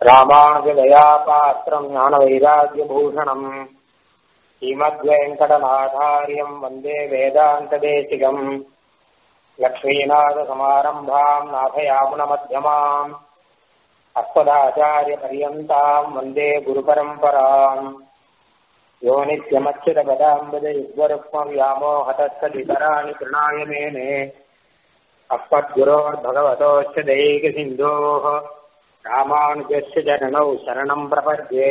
ராமானுஜதயாபாத்திரம் ஞானவைராக்கியபூஷணம் ஸ்ரீமத்வேங்கடநாதாரியம் வந்தே வேதாந்ததேசிகம் லக்ஷ்மீநாதசமாரம்பாம் நாथयामुनमध्यमाम् अस्मदाचार्यपर्यन्ताम् वन्दे गुरुपरम्पराम् यो नित्यमच्युतपदाम्बुजयुग्वरुक्मव्यामोहतस्तदितराणि कृणाय मेने अस्मद्गुरोर्भगवतोश्च दैकसिन्धोः रामानुजस्य चरणौ शरणम् प्रपद्ये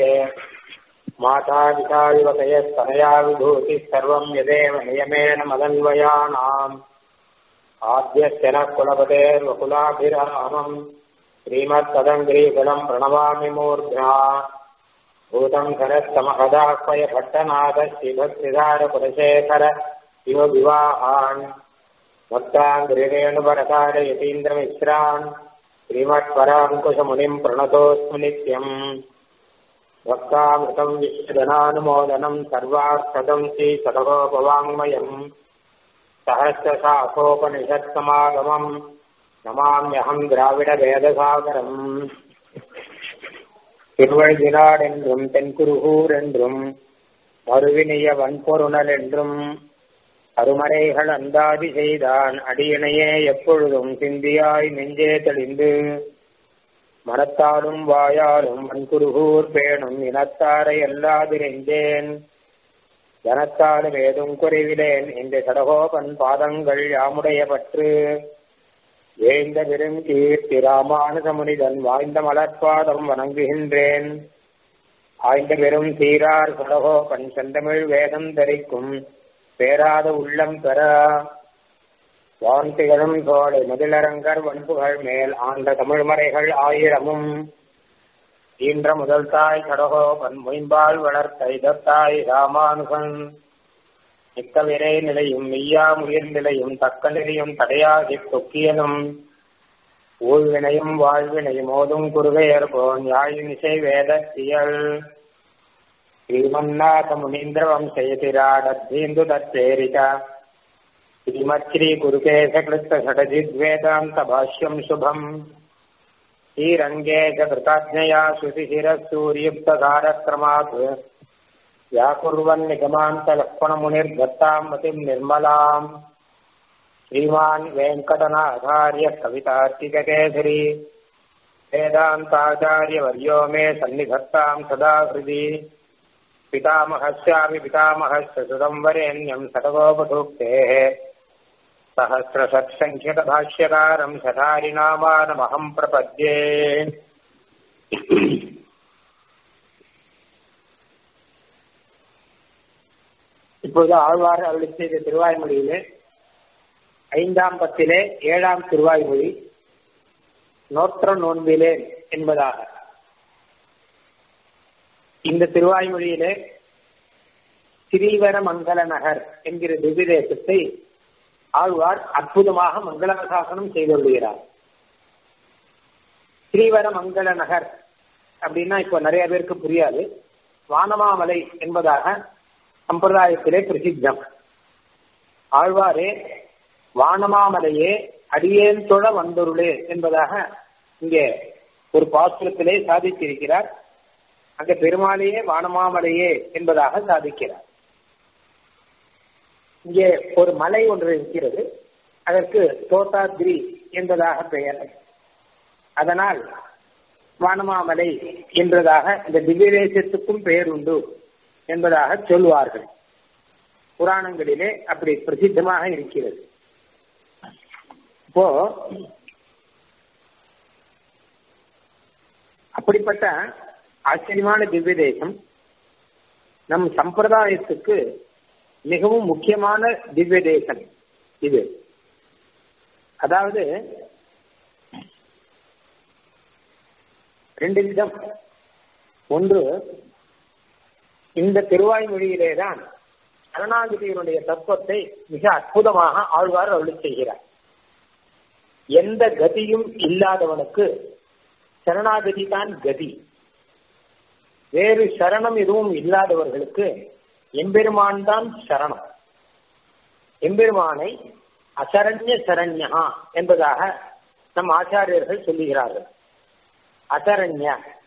मातापितायुवतयस्तनया विभूतिः सर्वम् यदेव नियमेन मदन्वयानाम् आद्यस्य नः कुलपतेर्वकुलाभिरामम् श्रीमत्तदङ्ग्रीकुलम् प्रणमामि मूर्ध्ना भूतम् सरस्तमहदाह्वय भट्टनाथश्रीभक्तिधारकुलशेखर शिवविवाहान् भक्ताङ्ग्रिरेणुपरकार यतीन्द्रमिश्रान् श्रीमत्पराङ्कुशमुनिम् प्रणतोऽस्मि नित्यम् भक्तामृतम् विश्वधनानुमोदनम् सर्वार्थदम् श्रीशतकोपवाङ्मयम् सहस्रशाखोपनिषत्समागमम् நமாமியகம் திராவிட வேதசாகரம் திருவழுதினாட் என்றும் தென்குருகூர் என்றும் மறுவினிய வன்பொருணல் என்றும் அருமறைகள் அந்தாதி செய்தான் அடியணையே எப்பொழுதும் சிந்தியாய் நெஞ்சே தெளிந்து மனத்தாலும் வாயாலும் வன்குருகூர் பேணும் இனத்தாரை எல்லாதிரைந்தேன் ஜனத்தாலும் ஏதும் குறைவிலேன் இந்த சடகோபன் பாதங்கள் யாமுடைய பற்று வேந்த பெரும் கீர்த்தி ராமானுஜமுனிதன் வாய்ந்த மலர்பாதம் வணங்குகின்றேன் ஆய்ந்த பெரும் சீரார் சடகோபன் செந்தமிழ் வேதம் தரிக்கும் பேராத உள்ளம் பெற வான்திகளும் சோலை மதிலரங்கர் வன்புகள் மேல் ஆண்ட தமிழ்மறைகள் ஆயிரமும் ஈன்ற முதல் தாய் சடகோபன் மொயம்பால் வளர்த்த இதத்தாய் ராமானுகன் மிக்க விரை நிலையும் மெய்யா முயர் நிலையும் தக்க நிலையும் தடையாகி தொக்கியதும் ஊழ்வினையும் வாழ்வினையும் ஓதும் குருகையர் போன் யாழினிசை வேதத்தியல் ஸ்ரீமன்னாத முனீந்திர வம்சயதிராடத்தீந்து தத்தேரிக ஸ்ரீமத் ஸ்ரீ குருகேச கிருத்த சடஜித் வேதாந்த பாஷ்யம் சுபம் ஸ்ரீரங்கே கிருதாஜ்ஞயா சுசிசிரசூரியுக்தகாரக்ரமாத் व्याकुर्वन्निगमान्तलक्ष्मणमुनिर्दत्ताम् मतिम् निर्मलाम् श्रीमान् वेङ्कटनाचार्य कवितार्किककेसरी वेदान्ताचार्यवर्यो मे सन्निधत्ताम् सदा हृदि पितामहस्यापि पितामहस्य सुतम् वरेण्यम् सतगोपसूक्तेः सहस्रषट्सङ्ख्यकभाष्यकारम् सठारिनामानमहम् प्रपद्ये இப்போது ஆழ்வார் அருளி செய்த திருவாய்மொழியிலே ஐந்தாம் பத்திலே ஏழாம் திருவாய்மொழி நோற்ற நோன்பிலே என்பதாக இந்த திருவாய்மொழியிலே ஸ்ரீவர மங்கள நகர் என்கிற திவ்யதேசத்தை ஆழ்வார் அற்புதமாக மங்களசாசனம் செய்துள்ளார் ஸ்ரீவர மங்கள நகர் அப்படின்னா இப்போ நிறைய பேருக்கு புரியாது வானமாமலை என்பதாக சம்பிரதாயத்திலே பிரசித்தம் ஆழ்வாரே வானமாமலையே அடியேன் தொழ வந்தொருளே என்பதாக இங்கே ஒரு பாசுரத்திலே சாதித்திருக்கிறார் அங்க பெருமாளையே வானமாமலையே என்பதாக சாதிக்கிறார் இங்கே ஒரு மலை ஒன்று இருக்கிறது அதற்கு தோத்தாத்ரி என்பதாக பெயர் அதனால் வானமாமலை என்பதாக இந்த திவ்யதேசத்துக்கும் பெயர் உண்டு என்பதாக சொல்வார்கள் புராணங்களிலே அப்படி பிரசித்தமாக இருக்கிறது இப்போ அப்படிப்பட்ட ஆச்சரியமான திவ்ய தேசம் நம் சம்பிரதாயத்துக்கு மிகவும் முக்கியமான திவ்ய தேசம் இது அதாவது ரெண்டு விதம் ஒன்று இந்த திருவாய்மொழியிலே தான் சரணாகதியினுடைய தத்துவத்தை மிக அற்புதமாக ஆழ்வார் அருளி செய்கிறார் எந்த கதியும் இல்லாதவனுக்கு சரணாகதி தான் கதி வேறு சரணம் எதுவும் இல்லாதவர்களுக்கு எம்பெருமான் தான் சரணம் எம்பெருமானை அசரண்ய சரண்யா என்பதாக நம் ஆச்சாரியர்கள் சொல்லுகிறார்கள் அசரண்ய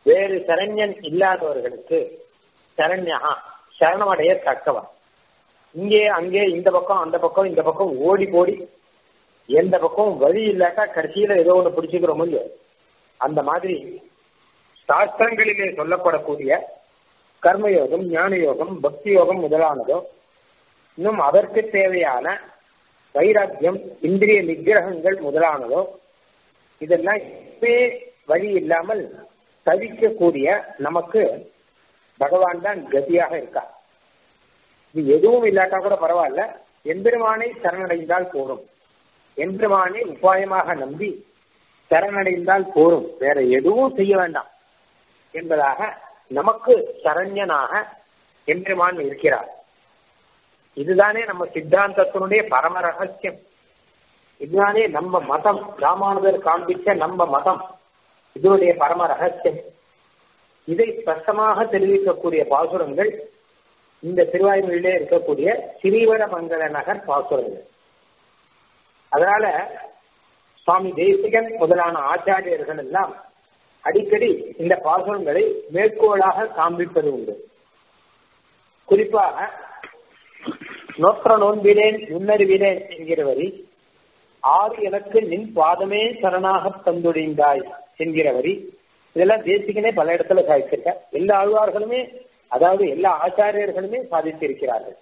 வேறு சரண்யன் இல்லாதவர்களுக்கு சரண்யா சரணமடைய தக்கவன் இங்கே அங்கே இந்த பக்கம் அந்த பக்கம் இந்த பக்கம் ஓடி போடி எந்த பக்கம் வழி இல்லாட்டா கடைசியில ஏதோ ஒண்ணு பிடிச்சுக்கிறோம் இல்லையோ அந்த மாதிரி சாஸ்திரங்களிலே சொல்லப்படக்கூடிய கர்மயோகம் ஞான யோகம் பக்தி யோகம் முதலானதோ இன்னும் அதற்கு தேவையான வைராக்கியம் இந்திரிய நிகிரகங்கள் முதலானதோ இதெல்லாம் எப்பே வழி இல்லாமல் தவிக்கக்கூடிய நமக்கு பகவான் தான் கதியாக இருக்கார் இது எதுவும் இல்லாட்டா கூட பரவாயில்ல எம்பெருமானை சரணடைந்தால் போரும் எம்பெருமானை உபாயமாக நம்பி சரணடைந்தால் போரும் வேற எதுவும் செய்ய வேண்டாம் என்பதாக நமக்கு சரண்யனாக எம்பெருமான் இருக்கிறார் இதுதானே நம்ம சித்தாந்தத்தினுடைய பரம ரகசியம் இதுதானே நம்ம மதம் ராமானுஜர் காண்பித்த நம்ம மதம் இதனுடைய பரம ரகசியம் இதை ஸ்பஷ்டமாக தெரிவிக்கக்கூடிய பாசுரங்கள் இந்த திருவாய்மொழியிலே இருக்கக்கூடிய சிறீவர மங்கள நகர் பாசுரங்கள் அதனால சுவாமி தேசிகன் முதலான ஆச்சாரியர்கள் எல்லாம் அடிக்கடி இந்த பாசுரங்களை மேற்கோளாக காண்பிப்பது உண்டு குறிப்பாக நோற்ற நோன்பினேன் முன்னறிவினேன் என்கிற வரி ஆறு எனக்கு நின் பாதமே சரணாக தந்துடிந்தாய் என்கிற வரி இதெல்லாம் தேசிகனே பல இடத்துல சாதிச்சிருக்க எல்லா ஆழ்வார்களுமே அதாவது எல்லா ஆச்சாரியர்களுமே சாதித்திருக்கிறார்கள்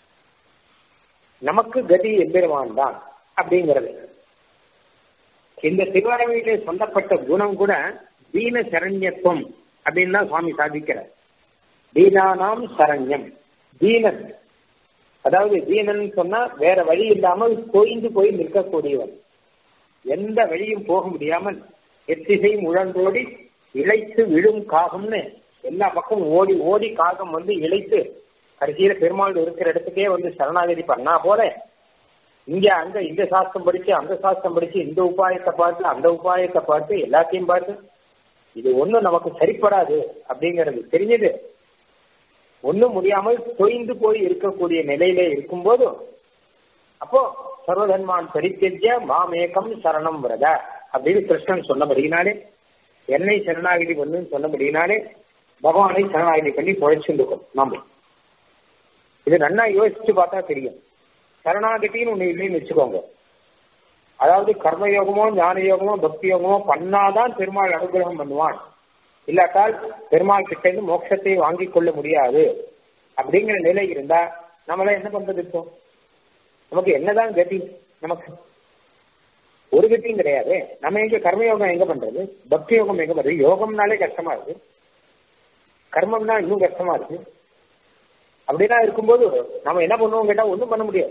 நமக்கு கதி எம்பெருமான் தான் அப்படிங்கிறது இந்த திருவாரவையிலே சொல்லப்பட்ட குணம் கூட தீன சரண்யத்துவம் அப்படின்னு தான் சுவாமி சாதிக்கிறார் தீனானாம் சரண்யம் தீனன் அதாவது தீனன் சொன்னா வேற வழி இல்லாமல் தொய்ந்து போய் நிற்கக்கூடியவன் எந்த வழியும் போக முடியாமல் எத்திசை முழந்தோடி இழைத்து விழும் காகம்னு எல்லா பக்கமும் ஓடி ஓடி காகம் வந்து இழைத்து கடைசியில பெருமாள் இருக்கிற இடத்துக்கே வந்து சரணாகதி பண்ணா போல இங்க அங்க இந்த சாஸ்திரம் படிச்சு அந்த சாஸ்திரம் படிச்சு இந்த உபாயத்தை பார்த்து அந்த உபாயத்தை பார்த்து எல்லாத்தையும் பார்த்து இது ஒண்ணும் நமக்கு சரிப்படாது அப்படிங்கிறது தெரிஞ்சது ஒண்ணும் முடியாமல் தொய்ந்து போய் இருக்கக்கூடிய நிலையில இருக்கும்போது அப்போ சர்வதன்மான் பரித்தெஜ மாமேகம் சரணம் விரத அப்படின்னு கிருஷ்ணன் சொன்னபடினாலே என்னை சரணாகிதி பண்ணுன்னு சொன்னபடினாலே பகவானை சரணாகிதி பண்ணி பொழைச்சுருக்கோம் நாம இது நன்னா யோசிச்சு பார்த்தா தெரியும் சரணாகதின்னு ஒண்ணு இல்லைன்னு வச்சுக்கோங்க அதாவது கர்மயோகமோ ஞான யோகமோ பக்தி யோகமோ பண்ணாதான் பெருமாள் அனுகிரகம் பண்ணுவான் இல்லாட்டால் பெருமாள் கிட்ட இருந்து மோட்சத்தை வாங்கி கொள்ள முடியாது அப்படிங்கிற நிலை இருந்தா நம்மள என்ன பண்றது இப்போ நமக்கு என்னதான் கதி நமக்கு ஒரு கத்தியும் கிடையாது நம்ம எங்க கர்மயோகம் எங்க பண்றது பக்தி யோகம் எங்க பண்றது யோகம்னாலே கஷ்டமா இருக்கு கர்மம்னா இன்னும் கஷ்டமா இருக்கு அப்படிலாம் இருக்கும்போது நம்ம என்ன பண்ணுவோம் கேட்டா ஒன்றும் பண்ண முடியாது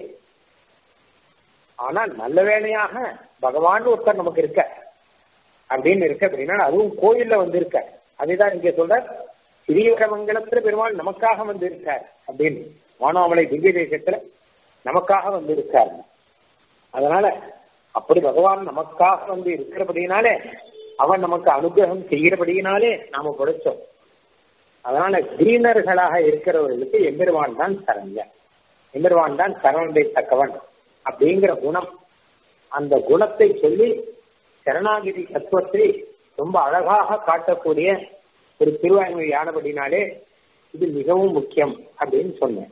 ஆனால் நல்ல வேலையாக பகவான் ஒருத்தர் நமக்கு இருக்க அப்படின்னு இருக்கு அப்படின்னா அதுவும் கோயில்ல வந்து இருக்க அதுதான் இங்க சொல்ற சிறியமங்கலத்துல பெருமாள் நமக்காக வந்து இருக்கார் அப்படின்னு வானாமலை திவ்ய தேசத்துல நமக்காக வந்து இருக்கார் அதனால அப்படி பகவான் நமக்காக வந்து இருக்கிறபடினாலே அவன் நமக்கு அனுகிரகம் செய்கிறபடியினாலே நாம படிச்சோம் அதனால தீனர்களாக இருக்கிறவர்களுக்கு எம்பெருவான் தான் சரண்யன் எம்பெருவான் தான் சரணடை தக்கவன் அப்படிங்கிற குணம் அந்த குணத்தை சொல்லி சரணாகிரி தத்துவத்தை ரொம்ப அழகாக காட்டக்கூடிய ஒரு திருவாய்மொழி ஆனபடினாலே இது மிகவும் முக்கியம் அப்படின்னு சொன்னேன்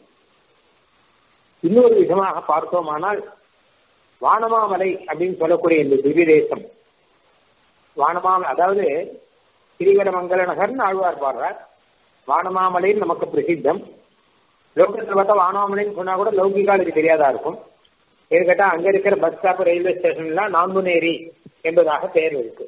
இன்னொரு விதமாக பார்த்தோமானால் வானமாமலை அப்படின்னு சொல்லக்கூடிய இந்த திவ்ய தேசம் வானமாமலை அதாவது திரிவரமங்கல நகர்னு ஆழ்வார் பாடுறார் வானமாமலைன்னு நமக்கு பிரசித்தம் லோகத்தில் பார்த்தா வானமாமலைன்னு சொன்னா கூட லௌகிகாலுக்கு தெரியாதா இருக்கும் ஏன்னு கேட்டா அங்க இருக்கிற பஸ் ஸ்டாப் ரயில்வே ஸ்டேஷன்லாம் நான்குநேரி என்பதாக பெயர் இருக்கு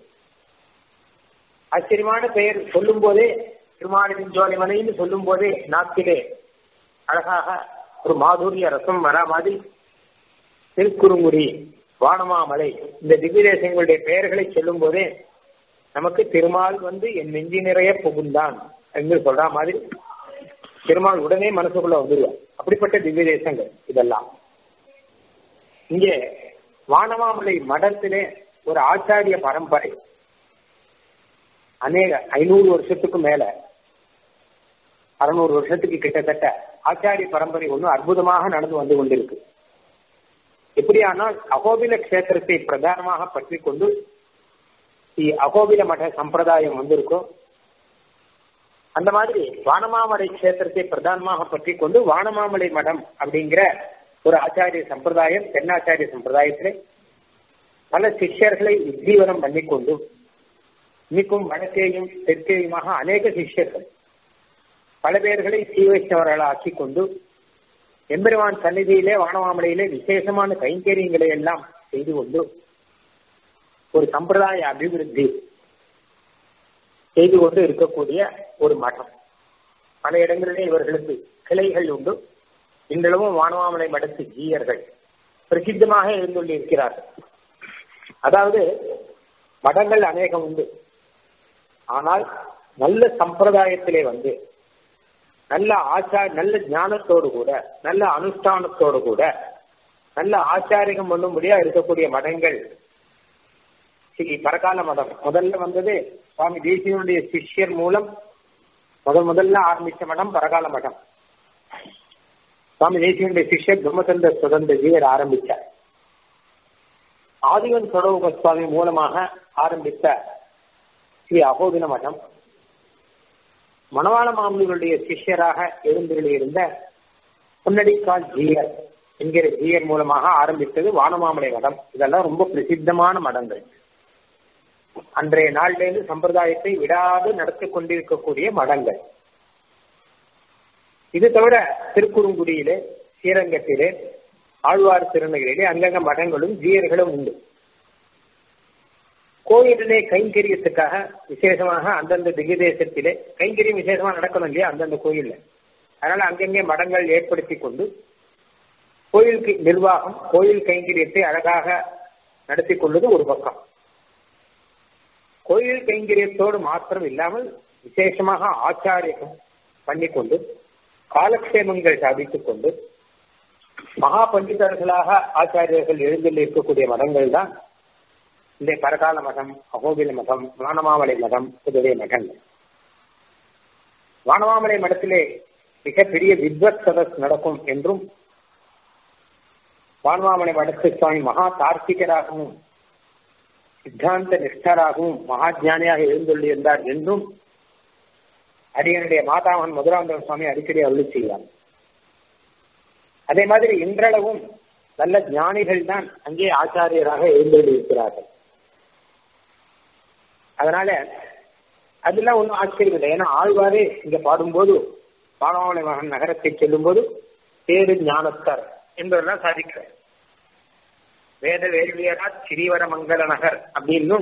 ஆச்சரியமான பெயர் சொல்லும் போதே திருமாலின் ஜோலிமலைன்னு சொல்லும் போதே நாக்கிலே அழகாக ஒரு மாதுரிய ரசம் வரா மாதிரி திருக்குறுங்குடி வானமாமலை இந்த திவ்ய தேசங்களுடைய பெயர்களை சொல்லும் போதே நமக்கு திருமால் வந்து என் நெஞ்சி நிறைய புகுந்தான் என்று சொல்ற மாதிரி திருமால் உடனே மனசுக்குள்ள வந்துடுவார் அப்படிப்பட்ட திவ்ய தேசங்கள் இதெல்லாம் இங்கே வானமாமலை மடத்திலே ஒரு ஆச்சாரிய பரம்பரை அநேக ஐநூறு வருஷத்துக்கு மேல அறுநூறு வருஷத்துக்கு கிட்டத்தட்ட ஆச்சாரிய பரம்பரை ஒன்று அற்புதமாக நடந்து வந்து கொண்டிருக்கு எப்படியானால் அகோபில கஷேத்திரத்தை பிரதானமாக பற்றி கொண்டு அகோபில மட சம்பிரதாயம் வந்திருக்கோ அந்த மாதிரி வானமாமலை கஷேத்திரத்தை பிரதானமாக பற்றி கொண்டு வானமாமலை மடம் அப்படிங்கிற ஒரு ஆச்சாரிய சம்பிரதாயம் தென்னாச்சாரிய சம்பிரதாயத்திலே பல சிஷ்யர்களை உஜ்ஜீவனம் பண்ணிக்கொண்டு இன்னைக்கும் வடக்கேயும் தெற்கேயுமாக அநேக சிஷ்யர்கள் பல பேர்களை ஸ்ரீ வைஷ்ணவர்களாக்கி கொண்டு எம்பெருமான் சந்நிதியிலே வானமாமலையிலே விசேஷமான கைங்கரியங்களை எல்லாம் செய்து கொண்டு ஒரு சம்பிரதாய அபிவிருத்தி செய்து கொண்டு இருக்கக்கூடிய ஒரு மடம் பல இடங்களிலே இவர்களுக்கு கிளைகள் உண்டு இன்றளவும் வானமாமலை மடத்து ஜீயர்கள் பிரசித்தமாக எழுந்துள்ளி இருக்கிறார்கள் அதாவது மடங்கள் அநேகம் உண்டு ஆனால் நல்ல சம்பிரதாயத்திலே வந்து நல்ல ஆச்சார நல்ல ஞானத்தோடு கூட நல்ல அனுஷ்டானத்தோடு கூட நல்ல ஆச்சாரியம் பண்ணும்படியா இருக்கக்கூடிய மடங்கள் ஸ்ரீ பரகால மடம் முதல்ல வந்தது சுவாமி தேசியனுடைய சிஷ்யர் மூலம் முதல் முதல்ல ஆரம்பிச்ச மடம் பரகால மடம் சுவாமி தேசியனுடைய சிஷ்யர் பிரம்மச்சந்திர சுதந்திர ஜீவர் ஆரம்பிச்சார் ஆதிவன் தொடர்பு சுவாமி மூலமாக ஆரம்பித்த ஸ்ரீ அகோபின மடம் மணவாள மாமனிகளுடைய சிஷ்யராக எழுந்திருந்த பொன்னடிக்கால் ஜீயர் என்கிற ஜீயர் மூலமாக ஆரம்பித்தது வானமாமலை மடம் இதெல்லாம் ரொம்ப பிரசித்தமான மடங்கள் அன்றைய நாளிலிருந்து சம்பிரதாயத்தை விடாது நடத்தி கொண்டிருக்கக்கூடிய மடங்கள் இது தவிர திருக்குறுங்குடியிலே ஸ்ரீரங்கத்திலே ஆழ்வார் திருநகரிலே அங்கங்க மடங்களும் ஜீயர்களும் உண்டு கோயிலிலே கைங்கரியத்துக்காக விசேஷமாக அந்தந்த திகதேசத்திலே கைங்கரியம் விசேஷமா நடக்கணும் இல்லையா அந்தந்த கோயில்ல அதனால அங்கங்கே மடங்கள் ஏற்படுத்தி கொண்டு கோயிலுக்கு நிர்வாகம் கோயில் கைங்கரியத்தை அழகாக நடத்தி கொள்வது ஒரு பக்கம் கோயில் கைங்கரியத்தோடு மாத்திரம் இல்லாமல் விசேஷமாக ஆச்சாரியம் பண்ணிக்கொண்டு காலக்ஷேமங்கள் சாதித்துக் கொண்டு மகா பண்டிதர்களாக ஆச்சாரியர்கள் எழுந்தில் இருக்கக்கூடிய மதங்கள் தான் இந்த பரகால மதம் அகோபில மதம் வானமாமலை மதம் முதலிய மதங்கள் வானமாமலை மடத்திலே மிகப்பெரிய வித்வத் சதஸ் நடக்கும் என்றும் வானமாமலை மடத்து சுவாமி மகா தார்க்கிகராகவும் சித்தாந்த நிஷ்டராகவும் மகா ஜானியாக எழுந்துள்ளிருந்தார் என்றும் அடியனுடைய மாதாமன் மதுராந்தக சுவாமி அடிக்கடி அருள் செய்வார் அதே மாதிரி இன்றளவும் நல்ல ஞானிகள் தான் அங்கே ஆச்சாரியராக எழுந்திருக்கிறார்கள் அதனால அதெல்லாம் ஒன்றும் ஆச்சரியம் இல்லை ஏன்னா ஆழ்வாரே இங்க பாடும்போது பாடமாவளை மகன் நகரத்தை செல்லும்போது பேரு ஞானத்தர் என்பதெல்லாம் சாதிக்கிறார் வேத வேள்வியரா சிறீவர மங்கள நகர் அப்படின்னும்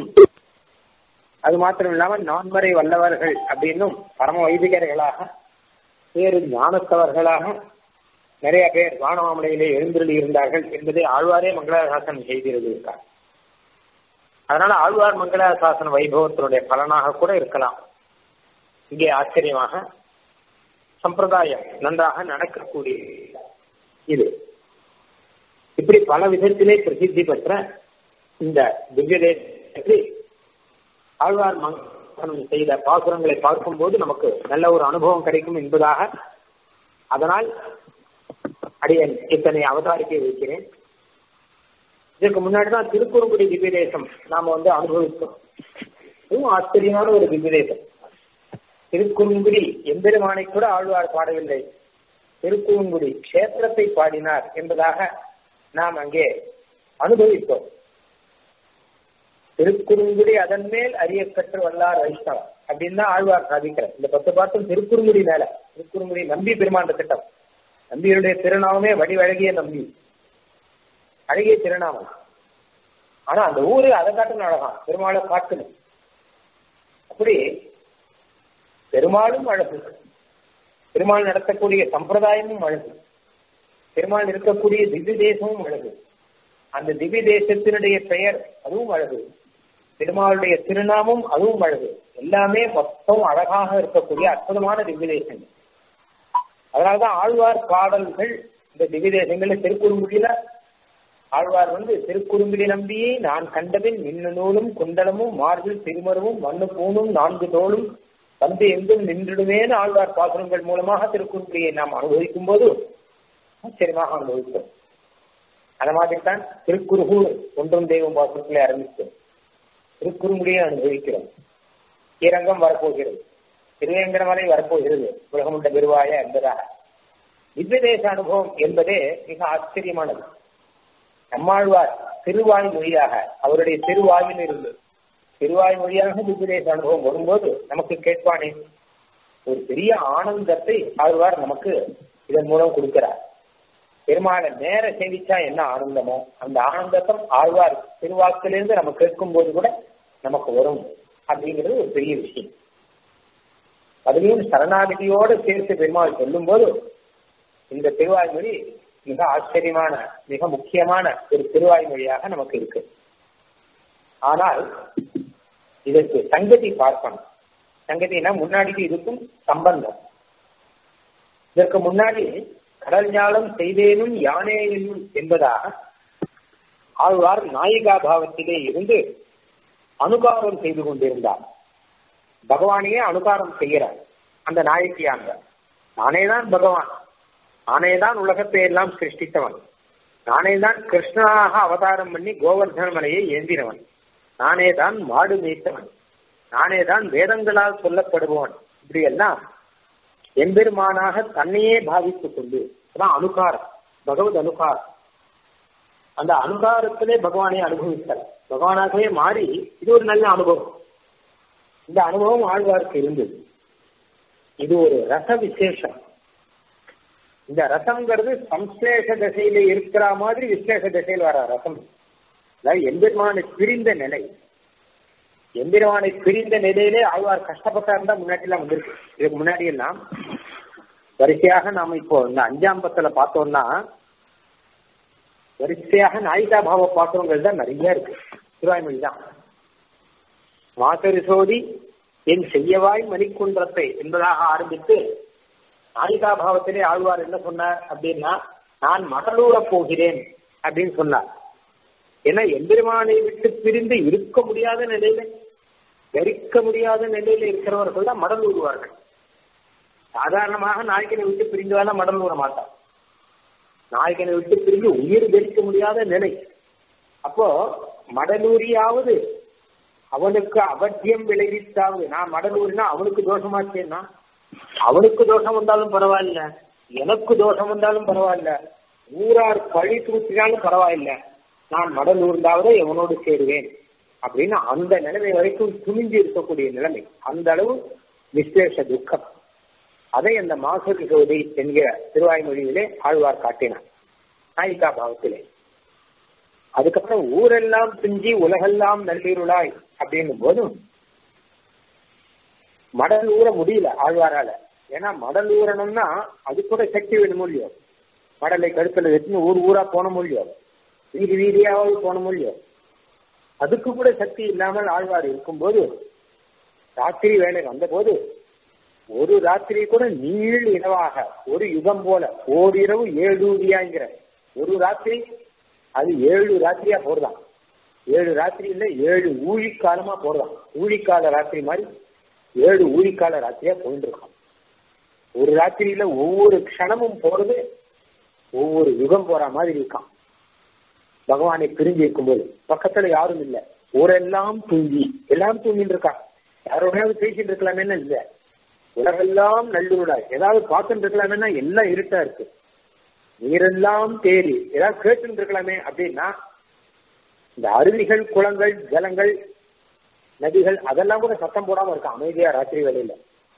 அது மாத்திரம் இல்லாம நான்மறை வல்லவர்கள் அப்படின்னும் பரம வைதிகர்களாக பேரு ஞானத்தவர்களாக நிறைய பேர் வானமாமலையிலே எழுந்திருளி இருந்தார்கள் என்பதை ஆழ்வாரே மங்களாசாசனம் செய்திருது இருக்கார் அதனால ஆழ்வார் மங்களாசாசன வைபவத்தினுடைய பலனாக கூட இருக்கலாம் இங்கே ஆச்சரியமாக சம்பிரதாயம் நன்றாக நடக்கக்கூடிய இது இப்படி பல விதத்திலே பிரசித்தி பெற்ற இந்த திவ்யதேசத்தில் ஆழ்வார் மங்கலம் செய்த பாசுரங்களை பார்க்கும்போது நமக்கு நல்ல ஒரு அனுபவம் கிடைக்கும் என்பதாக அதனால் அடியன் இத்தனை அவதாரிக்கை வைக்கிறேன் இதற்கு முன்னாடி தான் திருக்குறுங்குடி திவ்யதேசம் நாம வந்து அனுபவித்தோம் இதுவும் ஆச்சரியமான ஒரு திவ்யதேசம் திருக்குறுங்குடி எம்பெருமானை கூட ஆழ்வார் பாடவில்லை திருக்குறுங்குடி கஷேத்திரத்தை பாடினார் என்பதாக நாம் அங்கே அனுபவித்தோம் திருக்குறுங்குடி அதன் மேல் அறிய கற்று வல்லார் வைஷ்ணவம் அப்படின்னு தான் ஆழ்வார் சாதிக்கிறார் இந்த பத்து பாட்டும் திருக்குறுங்குடி மேல திருக்குறுங்குடி நம்பி பெருமாண்ட திட்டம் நம்பியுடைய திருநாமமே வடிவழகிய நம்பி அழகிய திருநாமம் ஆனா அந்த ஊரு அதை காட்டணும் அழகாம் பெருமாளை காட்டணும் அப்படி பெருமாளும் அழகு பெருமாள் நடத்தக்கூடிய சம்பிரதாயமும் அழகு பெருமாள் இருக்கக்கூடிய திவ்ய தேசமும் அழகு அந்த திவ்ய தேசத்தினுடைய பெயர் அதுவும் அழகு பெருமாளுடைய திருநாமம் அதுவும் அழகு எல்லாமே மொத்தம் அழகாக இருக்கக்கூடிய அற்புதமான திவ்ய தேசங்கள் அதனால்தான் ஆழ்வார் பாடல்கள் இந்த திவ்ய தேசங்கள்ல திருக்குறுங்குடியில ஆழ்வார் வந்து திருக்குறுங்குடி நம்பியே நான் கண்டபின் மின்னு நூலும் குண்டலமும் மார்பில் திருமருவும் மண்ணு பூணும் நான்கு தோளும் வந்து எங்கும் நின்றுடுவேன்னு ஆழ்வார் பாசுரங்கள் மூலமாக திருக்குறுங்குடியை நாம் அனுபவிக்கும் போது ஆச்சரியமாக அனுபவித்தோம் அந்த மாதிரி தான் திருக்குறுகூர் ஒன்றும் தெய்வம் பாசுரத்திலே ஆரம்பித்தோம் திருக்குறுங்குடியை அனுபவிக்கிறோம் ஸ்ரீரங்கம் வரப்போகிறது திருவேங்கடமலை வரப்போகிறது உலகமுண்ட பெருவாய என்பதாக திவ்யதேச அனுபவம் என்பதே மிக ஆச்சரியமானது நம்மாழ்வார் திருவாய் மொழியாக அவருடைய திருவாயில் இருந்து திருவாய் மொழியாக திவ்யதேச அனுபவம் வரும்போது நமக்கு கேட்பானே ஒரு பெரிய ஆனந்தத்தை ஆழ்வார் நமக்கு இதன் மூலம் கொடுக்கிறார் பெருமாளை நேர சேவிச்சா என்ன ஆனந்தமோ அந்த ஆனந்தத்தம் ஆழ்வார் திருவாக்கிலிருந்து நம்ம கேட்கும் போது கூட நமக்கு வரும் அப்படிங்கிறது ஒரு பெரிய விஷயம் அதுலேயும் சரணாகதியோடு சேர்த்து பெருமாள் சொல்லும் போது இந்த திருவாய்மொழி மிக ஆச்சரியமான மிக முக்கியமான ஒரு திருவாய்மொழியாக நமக்கு இருக்கு ஆனால் இதற்கு சங்கதி பார்க்கணும் சங்கதினா முன்னாடிக்கு இதுக்கும் சம்பந்தம் இதற்கு முன்னாடி கடல் ஞானம் செய்தேனும் யானேனும் என்பதாக ஆழ்வார் நாயிகா பாவத்திலே இருந்து அனுகாரம் செய்து கொண்டிருந்தார் பகவானையே அனுகாரம் செய்கிறார் அந்த நாயகியாங்க நானே தான் பகவான் நானே தான் உலகத்தை எல்லாம் சிருஷ்டித்தவன் நானே தான் கிருஷ்ணனாக அவதாரம் பண்ணி கோவர்தன மலையை ஏந்தினவன் நானே தான் மாடு மேய்த்தவன் நானே தான் வேதங்களால் சொல்லப்படுபவன் இப்படி எல்லாம் எம்பெருமானாக தன்னையே பாவித்துக் கொண்டு அதான் அனுகாரம் பகவத் அனுகாரம் அந்த அனுகாரத்திலே பகவானை அனுபவித்தார் பகவானாகவே மாறி இது ஒரு நல்ல அனுபவம் இந்த அனுபவம் ஆழ்வாருக்கு இருந்தது இது ஒரு ரச விசேஷம் இந்த ரசம்ங்கிறது சம்சேஷ தசையில இருக்கிற மாதிரி விசேஷ தசையில் வர ரசம் அதாவது எம்பெருமானை பிரிந்த நிலை எம்பெருமானை பிரிந்த நிலையிலே ஆழ்வார் கஷ்டப்பட்டா இருந்தா முன்னாடி எல்லாம் வந்திருக்கு இதுக்கு முன்னாடி எல்லாம் வரிசையாக நாம இப்போ இந்த அஞ்சாம் பத்துல பார்த்தோம்னா வரிசையாக நாயிகா பாவ பாத்திரங்கள் தான் நிறைய இருக்கு திருவாய்மொழி தான் மாசரிசோதி என் செய்யவாய் மணிக்குன்றத்தை என்பதாக ஆரம்பித்து நாயிகா பாவத்திலே ஆழ்வார் என்ன சொன்னார் அப்படின்னா நான் மகளூர போகிறேன் அப்படின்னு சொன்னார் ஏன்னா எம்பெருமானை விட்டு பிரிந்து இருக்க முடியாத நிலையில தரிக்க முடியாத நிலையில இருக்கிறவர்கள் தான் மடல் ஊறுவார்கள் சாதாரணமாக நாயகனை விட்டு பிரிந்துவான மடல் ஊற மாட்டார் நாயகனை விட்டு பிரிந்து உயிர் தரிக்க முடியாத நிலை அப்போ மடலூரியாவது அவனுக்கு அவத்தியம் விளைவித்தாவது நான் மடலூரினா அவனுக்கு தோஷமாச்சேன்னா அவனுக்கு தோஷம் வந்தாலும் பரவாயில்ல எனக்கு தோஷம் வந்தாலும் பரவாயில்ல ஊரார் பழி தூற்றினாலும் பரவாயில்ல நான் மடலூர்ந்தாவது எவனோடு சேருவேன் அப்படின்னு அந்த நிலைமை வரைக்கும் துணிஞ்சு இருக்கக்கூடிய நிலைமை அந்த அளவு விசேஷ துக்கம் அதை அந்த மாசுரி சோதி என்கிற திருவாய்மொழியிலே ஆழ்வார் காட்டினார் நாயிகா பாவத்திலே அதுக்கப்புறம் ஊரெல்லாம் பிஞ்சி உலகெல்லாம் நள்ளிருளாய் அப்படின்னும் போதும் மடல் ஊற முடியல ஆழ்வாரால ஏன்னா மடல் ஊறணும்னா அது கூட சக்தி வேணும் இல்லையோ மடலை கருத்துல வச்சு ஊர் ஊரா போன முடியும் வீதி வீதியாவது போன முடியும் அதுக்கு கூட சக்தி இல்லாமல் ஆழ்வார் இருக்கும்போது ராத்திரி வேலை வந்தபோது ஒரு ராத்திரி கூட நீள் இரவாக ஒரு யுகம் போல ஓரிரவு ஏழூதியாங்கிற ஒரு ராத்திரி அது ஏழு ராத்திரியா போறதான் ஏழு ராத்திரி இல்ல ஏழு ஊழிக்காலமா போறதான் ஊழிக்கால ராத்திரி மாதிரி ஏழு ஊழிக்கால ராத்திரியா போயிட்டு இருக்கான் ஒரு ராத்திரியில ஒவ்வொரு க்ஷணமும் போறது ஒவ்வொரு யுகம் போற மாதிரி இருக்கான் பகவானை பிரிஞ்சு இருக்கும்போது பக்கத்துல யாரும் இல்ல ஊரெல்லாம் தூங்கி எல்லாம் தூங்கிட்டு இருக்கான் யாரோடையாவது பேசிட்டு இருக்கலாமே இல்ல உலகெல்லாம் நல்லுருடா ஏதாவது பார்த்துட்டு இருக்கலாமேன்னா எல்லாம் இருட்டா இருக்கு நீரெல்லாம் தேறி ஏதாவது கேட்டுட்டு இருக்கலாமே அப்படின்னா இந்த அருவிகள் குளங்கள் ஜலங்கள் நதிகள் அதெல்லாம் கூட சத்தம் போடாம இருக்கான் அமைதியா ராத்திரி வேலையில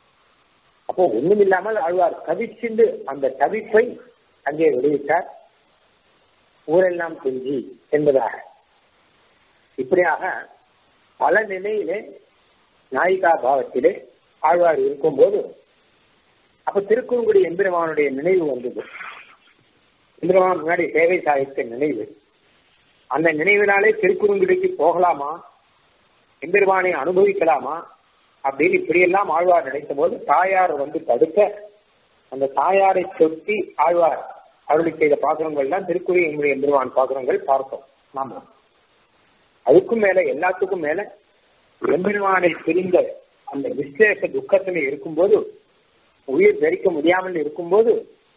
அப்போ ஒண்ணும் இல்லாமல் ஆழ்வார் தவிச்சிண்டு அந்த தவிப்பை அங்கே வெளியிட்டார் ஊரெல்லாம் துஞ்சி என்பதாக இப்படியாக பல நிலையிலே நாயிகா பாவத்திலே ஆழ்வார் இருக்கும்போது அப்ப திருக்குறுங்குடி எம்பெருமானுடைய நினைவு வந்தது எம்பெருமான் முன்னாடி சேவை சாதித்த நினைவு அந்த நினைவினாலே திருக்குறுங்குடிக்கு போகலாமா எம்பெருமானை அனுபவிக்கலாமா அப்படின்னு இப்படியெல்லாம் ஆழ்வார் நினைத்த போது தாயார் வந்து தடுக்க அந்த தாயாரை சொட்டி ஆழ்வார் அருளி செய்த பாசுரங்கள்லாம் திருக்குறி எங்களுடைய எம்பெருமான் பாசுரங்கள் பார்த்தோம் நாம அதுக்கும் மேல எல்லாத்துக்கும் மேல எம்பெருமானை பிரிந்த அந்த விசேஷ துக்கத்துல இருக்கும்போது உயிர் தரிக்க முடியாமல் இருக்கும்போது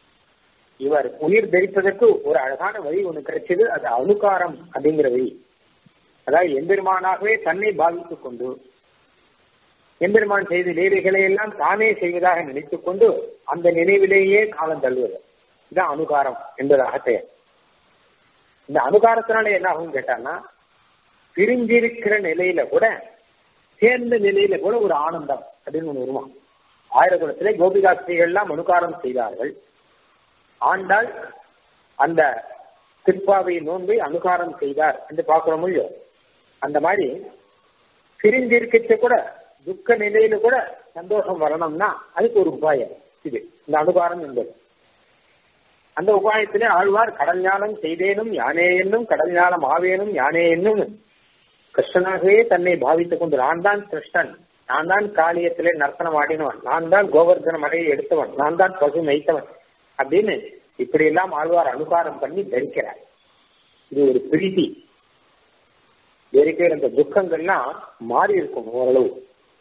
இவர் உயிர் தரிப்பதற்கு ஒரு அழகான வழி ஒண்ணு கிடைச்சது அது அனுகாரம் அப்படிங்கிற வழி அதாவது எம்பெருமானாகவே தன்னை பாதித்துக் கொண்டு எம்பெருமான் செய்த லீலைகளை எல்லாம் தானே செய்வதாக நினைத்துக் கொண்டு அந்த நினைவிலேயே காலம் தள்ளுவது இதுதான் அனுகாரம் என்பதாக பெயர் இந்த அனுகாரத்தினால என்ன ஆகும் கேட்டான்னா பிரிஞ்சிருக்கிற நிலையில கூட சேர்ந்த நிலையில கூட ஒரு ஆனந்தம் அப்படின்னு ஒண்ணு வருமா ஆயிரகுலத்திலே கோபிகாஸ்திரிகள்லாம் அனுகாரம் செய்தார்கள் ஆண்டாள் அந்த திருப்பாவை நோன்பை அனுகாரம் செய்தார் என்று பார்க்கிறோம் இல்லையோ அந்த மாதிரி பிரிஞ்சிருக்கச்ச கூட துக்க நிலையில கூட சந்தோஷம் வரணும்னா அதுக்கு ஒரு உபாயம் இது இந்த அனுகாரம் என்பது அந்த உபாயத்திலே ஆழ்வார் கடல் ஞானம் செய்தேனும் யானே என்னும் கடல் ஞானம் ஆவேனும் யானே என்னும் கிருஷ்ணனாகவே தன்னை பாவித்துக் கொண்டு நான் தான் கிருஷ்ணன் நான் தான் காளியத்திலே நர்த்தனம் ஆடினவன் நான் தான் கோவர்தன மலையை எடுத்தவன் நான் தான் பசு மெய்த்தவன் அப்படின்னு இப்படி எல்லாம் ஆழ்வார் அனுகாரம் பண்ணி தரிக்கிறார் இது ஒரு பிரீதி இருக்கிற இந்த துக்கங்கள்லாம் மாறி இருக்கும் ஓரளவு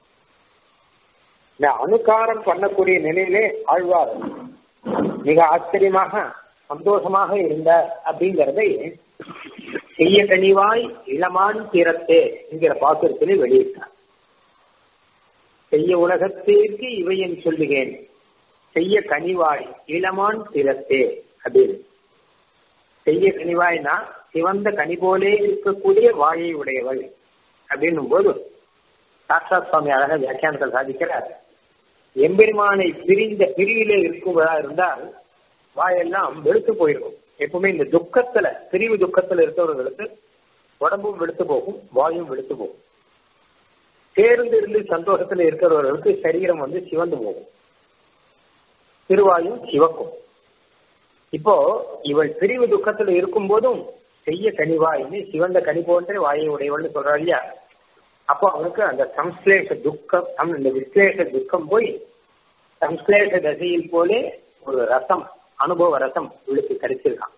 இந்த அனுகாரம் பண்ணக்கூடிய நிலையிலே ஆழ்வார் மிக ஆச்சரியமாக சந்தோஷமாக இருந்தார் அப்படிங்கிறதை செய்ய கனிவாய் இளமான் தீரத்தே என்கிற பாத்திரத்திலே வெளியிட்டார் செய்ய உலகத்திற்கு இவையன் சொல்லுகிறேன் செய்ய கனிவாய் இளமான் திறத்தே அப்படின்னு செய்ய கனிவாய்னா சிவந்த கனி போலே இருக்கக்கூடிய வாயை உடையவள் அப்படின்னும் போது சாட்சாத் சுவாமி அழக வியாக்கியானத்தில் சாதிக்கிறார் எம்பெருமானை பிரிந்த பிரிவிலே இருக்குவதா இருந்தால் வாயெல்லாம் வெளுத்து போயிருக்கும் எப்பவுமே இந்த துக்கத்துல பிரிவு துக்கத்துல இருக்கிறவர்களுக்கு உடம்பும் வெளுத்து போகும் வாயும் வெளுத்து போகும் சேர்ந்து இருந்து சந்தோஷத்துல இருக்கிறவர்களுக்கு சரீரம் வந்து சிவந்து போகும் திருவாயும் சிவக்கும் இப்போ இவள் பிரிவு துக்கத்துல இருக்கும் போதும் செய்ய கனிவாயின்னு சிவந்த கனி போன்ற வாயை உடையவள்னு சொல்றா இல்லையா அப்போ அவனுக்கு அந்த சம்ஸ்லேஷ துக்கம் இந்த விஸ்லேஷ துக்கம் போய் சம்ஸ்லேஷ தசையில் போலே ஒரு ரசம் அனுபவ ரசம் இவளுக்கு கிடைச்சிருக்கான்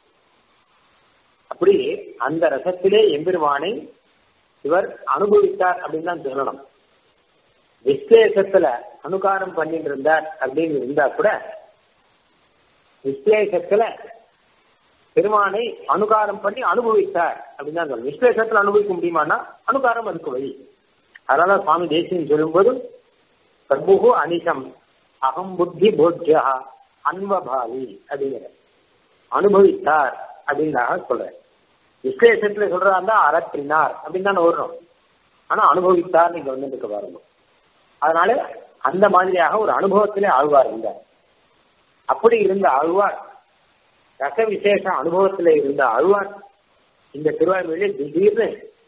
அப்படி அந்த ரசத்திலே எம்பெருமானை இவர் அனுபவித்தார் அப்படின்னு தான் சொல்லணும் விஸ்லேஷத்துல அனுகாரம் பண்ணிட்டு இருந்தார் அப்படின்னு இருந்தா கூட விஸ்லேஷத்துல பெருமானை அனுகாரம் பண்ணி அனுபவித்தார் அப்படின்னு தான் சொல்லணும் விஸ்லேஷத்துல அனுபவிக்க முடியுமானா அனுகாரம் அதுக்கு வழி அதனால சுவாமி தேசியம் சொல்லும்போது பிரபு அனிசம் அகம் புத்தி போஜ்யா அன்வபாவி அப்படிங்கிற அனுபவித்தார் அப்படின்னாக சொல்றேன் விசேஷத்துல சொல்றதா இருந்தா அறற்றினார் அப்படின்னு தானே வர்றோம் ஆனா அனுபவித்தார் நீங்க வந்து இருக்க பாருங்க அதனால அந்த மாதிரியாக ஒரு அனுபவத்திலே ஆழ்வார் இருந்தார் அப்படி இருந்த ஆழ்வார் ரச விசேஷ அனுபவத்திலே இருந்த ஆழ்வார் இந்த திருவாய்மொழியில திடீர்னு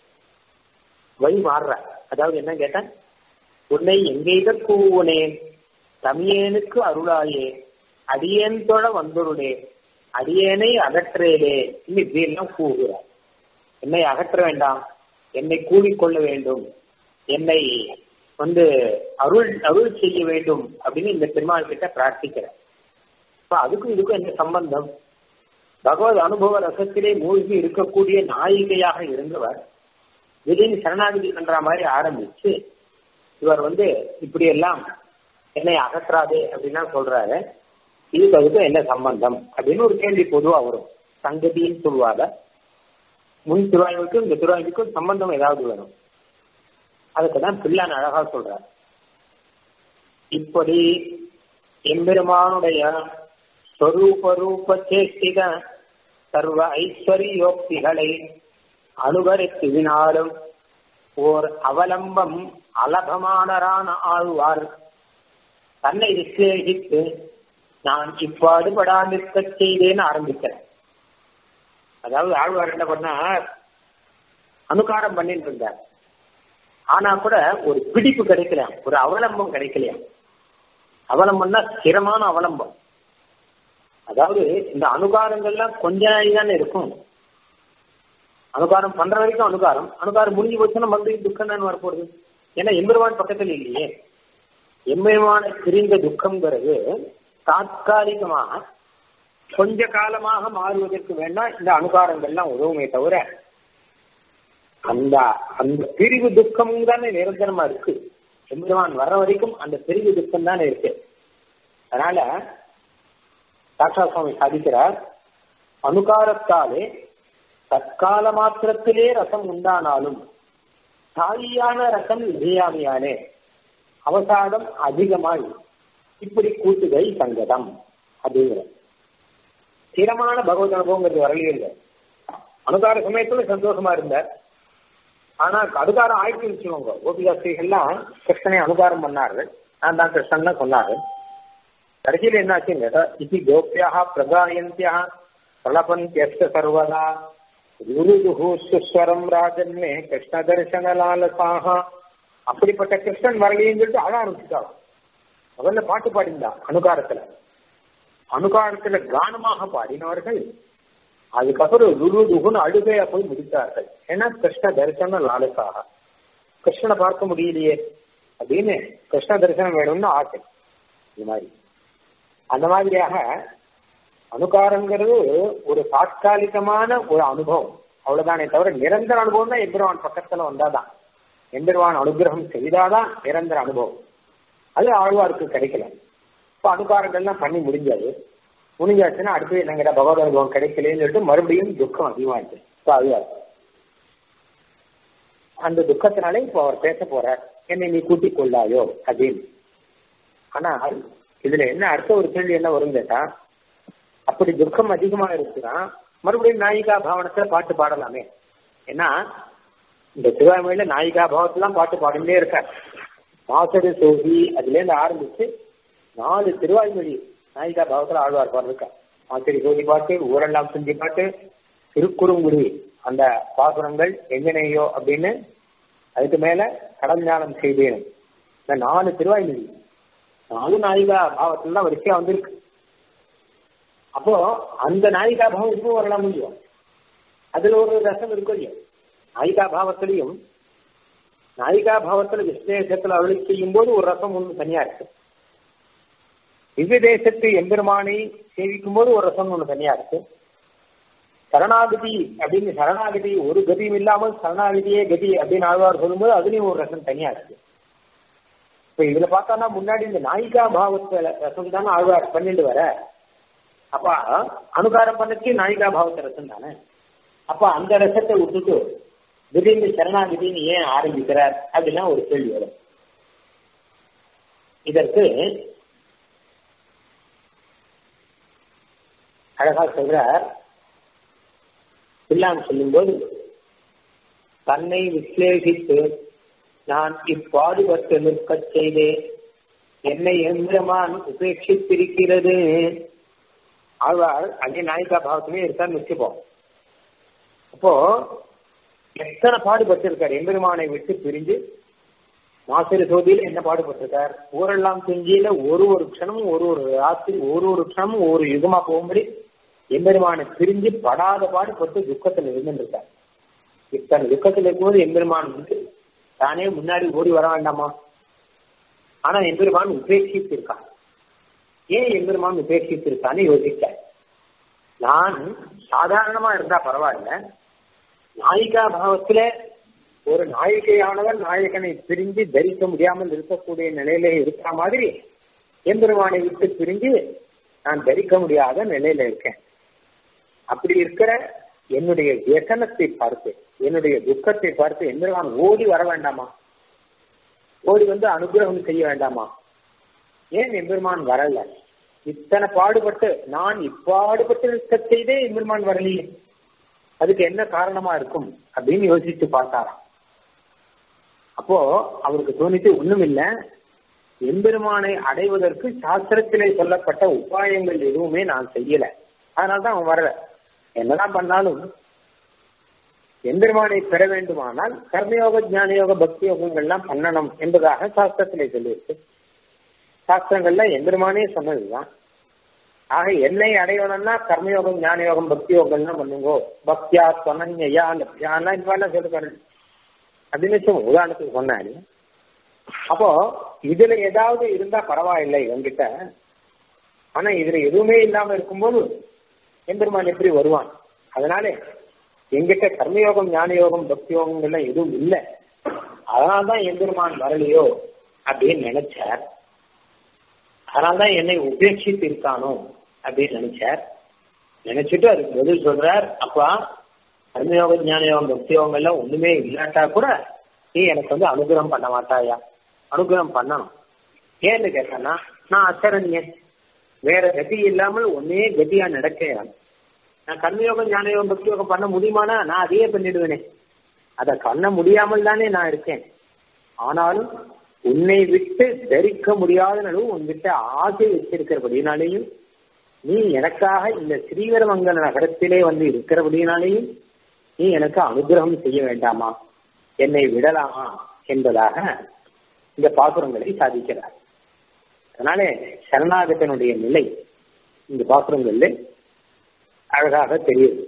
வழி மாறுற அதாவது என்ன கேட்டேன் உன்னை எங்கெய்த கூவுனேன் தமியேனுக்கு அருளாயே அடியேன் தொழ வந்துருடே அடியேனை அகற்றேலே இப்படி எல்லாம் கூறுகிறார் என்னை அகற்ற வேண்டாம் என்னை கூடிக்கொள்ள வேண்டும் என்னை வந்து அருள் அருள் செய்ய வேண்டும் அப்படின்னு இந்த பெருமாள் கிட்ட பிரார்த்திக்கிறார் இப்ப அதுக்கும் இதுக்கும் என்ன சம்பந்தம் பகவத் அனுபவ ரசத்திலே மூழ்கி இருக்கக்கூடிய நாயிகையாக இருந்தவர் திடீர்னு சரணாகதி பண்ற மாதிரி ஆரம்பிச்சு இவர் வந்து இப்படி எல்லாம் என்னை அகற்றாதே அப்படின்னா சொல்றாரு இதுக்கு அதுக்கும் என்ன சம்பந்தம் அப்படின்னு ஒரு கேள்வி பொதுவா வரும் சங்கதின்னு சொல்லுவாங்க முன் திருவாய்வுக்கும் இந்த திருவாய்வுக்கும் சம்பந்தம் ஏதாவது வேணும் அதுக்கு தான் பிள்ளான் அழகா சொல்றார் இப்படி எம்பெருமானுடைய ஸ்வரூப ரூப சேஷ்டிக சர்வ ஐஸ்வர்யோக்திகளை அனுகரித்துவினாலும் ஓர் அவலம்பம் அலபமானரான ஆழ்வார் தன்னை விசேஷித்து நான் இப்பாடுபடாமிருக்க செய்தேன்னு ஆரம்பிக்கிறேன் அதாவது ஆழ்வார் என்ன பண்ணார் அனுகாரம் பண்ணிட்டு இருந்தார் ஆனா கூட ஒரு பிடிப்பு கிடைக்கல ஒரு அவலம்பம் கிடைக்கலையா அவலம்பம்னா ஸ்திரமான அவலம்பம் அதாவது இந்த அனுகாரங்கள்லாம் கொஞ்ச நாள் தானே இருக்கும் அனுகாரம் பண்ற வரைக்கும் அனுகாரம் அனுகாரம் முடிஞ்சு போச்சுன்னா மறுபடியும் துக்கம் தான் வரப்போகுது ஏன்னா எம்பெருமான் பக்கத்தில் இல்லையே எம்பெருமான பிரிந்த துக்கம்ங்கிறது தாத்காலிகமாக கொஞ்ச காலமாக மாறுவதற்கு வேணா இந்த அனுகாரங்கள்லாம் உதவுமே தவிர அந்த அந்த பிரிவு துக்கம் தானே நிரந்தரமா இருக்கு எம்பெருமான் வர்ற வரைக்கும் அந்த பிரிவு துக்கம் தானே இருக்கு அதனால சாட்சா சுவாமி சாதிக்கிறார் அனுகாரத்தாலே தற்கால மாத்திரத்திலே ரசம் உண்டானாலும் தாலியான ரசம் விஜயாமியானே அவசாதம் அதிகமாய் இப்படி கூட்டுகை சங்கதம் அப்படிங்கிற ஸ்திரமான பகவத் அனுபவங்கிறது வரலையே இல்லை அனுகார சமயத்துல சந்தோஷமா இருந்தார் ஆனா அனுகாரம் ஆயிடுச்சு வச்சுக்கோங்க கோபிகாஸ்திரிகள்லாம் கிருஷ்ணனை அனுகாரம் பண்ணார்கள் நான் தான் கிருஷ்ணன் சொன்னாரு கடைசியில் என்ன ஆச்சுன்னு கேட்டா இது கோபியாக பிரகாயந்தியா பிரலபந்தியஸ்த சர்வதா குருதுஹு சுஸ்வரம் ராஜன்மே கிருஷ்ண தரிசன லாலசாக அப்படிப்பட்ட கிருஷ்ணன் வரலையும் சொல்லிட்டு அழ ஆரம்பிச்சுட்டாங்க முதல்ல பாட்டு பாடிந்தான் அனுகாரத்துல அனுகாரத்துல கானமாக பாடினவர்கள் அதுக்கப்புறம் ருரு துகுன்னு அழுகையா போய் முடித்தார்கள் ஏன்னா கிருஷ்ண தரிசன லாலசாக கிருஷ்ணனை பார்க்க முடியலையே அப்படின்னு கிருஷ்ண தரிசனம் வேணும்னு ஆசை இது மாதிரி அந்த மாதிரியாக அனுகாரங்கிறது ஒரு தாற்காலிகமான ஒரு அனுபவம் அவ்வளவுதானே தவிர நிரந்தர அனுபவம் தான் எம்பெருவான் பக்கத்துல வந்தாதான் எம்பெருவான் அனுகிரகம் செய்தாதான் நிரந்தர அனுபவம் அது ஆழ்வாருக்கு கிடைக்கல இப்போ அனுகாரங்கள்லாம் பண்ணி முடிஞ்சாது முடிஞ்சாச்சுன்னா அடுத்து என்னங்கிற பகவத் அனுபவம் கிடைக்கலன்னு சொல்லிட்டு மறுபடியும் துக்கம் அதிகமாச்சு இப்போ அதுவார் அந்த துக்கத்தினாலே இப்போ அவர் பேச போறார் என்னை நீ கூட்டிக் கொள்ளாயோ அப்படின்னு ஆனால் இதுல என்ன அடுத்த ஒரு கேள்வி என்ன வரும் கேட்டா அப்படி துக்கம் அதிகமா இருக்குன்னா மறுபடியும் நாயிகா பாவனத்துல பாட்டு பாடலாமே ஏன்னா இந்த சிவாமையில நாயிகா பாவத்திலாம் பாட்டு பாடிட்டே இருக்கார் மாசடு சோகி அதுல இருந்து ஆரம்பிச்சு நாலு திருவாய்மொழி நாயிகா பாவத்துல ஆழ்வார் பாடிருக்கா மாசடி சோகி பாட்டு ஊரெல்லாம் செஞ்சு பாட்டு திருக்குறுங்குடி அந்த பாசுரங்கள் எங்கனையோ அப்படின்னு அதுக்கு மேல கடல் ஞானம் செய்தேன் இந்த நாலு திருவாய்மொழி நாலு நாயிகா பாவத்துல தான் வரிசையா வந்திருக்கு அப்போ அந்த நாயிகா பாவம் இன்னும் வரலாம் முடியும் அதுல ஒரு ரசம் இருக்கும் இல்லையா நாயிகா பாவத்திலையும் நாயிகா பாவத்துல விசேஷத்துல அருளி செய்யும் போது ஒரு ரசம் ஒன்று தனியா இருக்கு திவ்ய தேசத்து எம்பெருமானை சேவிக்கும் போது ஒரு ரசம் ஒன்று தனியா இருக்கு சரணாகதி அப்படின்னு சரணாகதி ஒரு கதியும் இல்லாமல் சரணாகதியே கதி அப்படின்னு ஆழ்வார் சொல்லும்போது அதுலயும் ஒரு ரசம் தனியா இருக்கு இப்ப இதுல பார்த்தோம்னா முன்னாடி இந்த நாயிகா பாவத்துல ரசம் தானே ஆழ்வார் பண்ணிட்டு வர அப்ப அனுகாரம் பண்ணச்சு நாயிகா பாவத்தை ரசம் தானே அப்ப அந்த ரசத்தை விட்டுட்டு திடீர்னு சரணாகதின்னு ஏன் ஆரம்பிக்கிறார் அப்படின்னா ஒரு கேள்வி வரும் இதற்கு அழகா சொல்றார் பிள்ளான் சொல்லும்போது தன்னை விசலேஷித்து நான் இப்பாடுபட்டு நிற்கச் செய்தேன் என்னை எந்திரமான் உபேட்சித்திருக்கிறது ஆழ்வார் அங்கே நாயிகா பாவத்திலே இருக்கான்னு வச்சுப்போம் அப்போ எத்தனை பாடுபட்டிருக்கார் எம்பெருமானை விட்டு பிரிஞ்சு மாசிறு சோதியில என்ன பாடுபட்டிருக்கார் ஊரெல்லாம் செஞ்சியில ஒரு ஒரு க்ஷணமும் ஒரு ஒரு ராத்திரி ஒரு ஒரு க்ஷணமும் ஒரு யுகமா போகும்படி எம்பெருமானை பிரிஞ்சு படாத பாடுபட்டு துக்கத்தில் இருந்துருக்கார் இத்தனை துக்கத்தில் இருக்கும்போது எம்பெருமான் வந்து தானே முன்னாடி ஓடி வர வேண்டாமா ஆனா எம்பெருமான் உபேட்சித்து இருக்கான் ஏன் எம்பெருமான் உபேட்சித்து இருக்கான்னு யோசிச்சார் நான் சாதாரணமா இருந்தா பரவாயில்ல நாயிகா பாவத்துல ஒரு நாயிகையானவன் நாயகனை பிரிஞ்சு தரிக்க முடியாமல் இருக்கக்கூடிய நிலையில இருக்கிற மாதிரி எம்பெருமானை விட்டு பிரிஞ்சு நான் தரிக்க முடியாத நிலையில இருக்கேன் அப்படி இருக்கிற என்னுடைய வியசனத்தை பார்த்து என்னுடைய துக்கத்தை பார்த்து எம்பெருமான் ஓடி வர வேண்டாமா ஓடி வந்து அனுகிரகம் செய்ய வேண்டாமா ஏன் எம்பெருமான் வரல இத்தனை பாடுபட்டு நான் இப்பாடுபட்டு இருக்க செய்தே எம்பெருமான் வரலையே அதுக்கு என்ன காரணமா இருக்கும் அப்படின்னு யோசிச்சு பார்த்தாராம் அப்போ அவருக்கு தோணிட்டு ஒண்ணும் இல்ல எம்பெருமானை அடைவதற்கு சாஸ்திரத்திலே சொல்லப்பட்ட உபாயங்கள் எதுவுமே நான் செய்யல அதனால்தான் அவன் வரல என்னதான் பண்ணாலும் எம்பெருமானை பெற வேண்டுமானால் கர்மயோக ஞானயோக பக்தி யோகங்கள்லாம் பண்ணணும் என்பதாக சாஸ்திரத்திலே சொல்லியிருக்கு சாஸ்திரங்கள்ல எம்பெருமானே சொன்னதுதான் ஆக என்னை அடையணும்னா கர்மயோகம் ஞான யோகம் பக்தி யோகம்லாம் பண்ணுங்கோ பக்தியா சொன்னையா லப்தியான்லாம் இந்த மாதிரிலாம் சொல்லிருக்காரு அப்படின்னு வச்சு உதாரணத்துக்கு சொன்னாரு அப்போ இதுல ஏதாவது இருந்தா பரவாயில்லை இவங்கிட்ட ஆனா இதுல எதுவுமே இல்லாம இருக்கும்போது எம்பெருமான் எப்படி வருவான் அதனால எங்கிட்ட கர்மயோகம் ஞான யோகம் பக்தி யோகங்கள்லாம் எதுவும் இல்லை அதனால்தான் எம்பெருமான் வரலையோ அப்படின்னு நினைச்சார் அதனால்தான் என்னை உபேட்சித்து இருக்கானோ அப்படின்னு நினைச்சார் நினைச்சிட்டு அதுக்கு பதில் சொல்றார் அப்பா கர்மயோகம் ஞான யோகம் பக்தி யோகம் எல்லாம் ஒண்ணுமே இல்லாட்டா கூட நீ எனக்கு வந்து அனுகிரகம் பண்ண மாட்டாயா அனுகிரகம் பண்ணணும் ஏன்னு கேட்டேன்னா நான் அசரண்யன் வேற கதி இல்லாமல் ஒன்னே கதியா நடக்கிறேன் நான் கர்மயோகம் ஞானயோகம் பக்தி யோகம் பண்ண முடியுமானா நான் அதையே பண்ணிடுவேனே அதை பண்ண முடியாமல் தானே நான் இருக்கேன் ஆனாலும் உன்னை விட்டு தரிக்க முடியாத அளவு உன்கிட்ட ஆசை வச்சிருக்கிறபடினாலேயும் நீ எனக்காக இந்த ஸ்ரீவரமங்கல நகரத்திலே வந்து இருக்கிறபடினாலேயும் நீ எனக்கு அனுகிரகம் செய்ய வேண்டாமா என்னை விடலாமா என்பதாக இந்த பாசுரங்களை சாதிக்கிறார் அதனாலே சரணாகத்தினுடைய நிலை இந்த பாசுரங்கள்ல அழகாக தெரியுது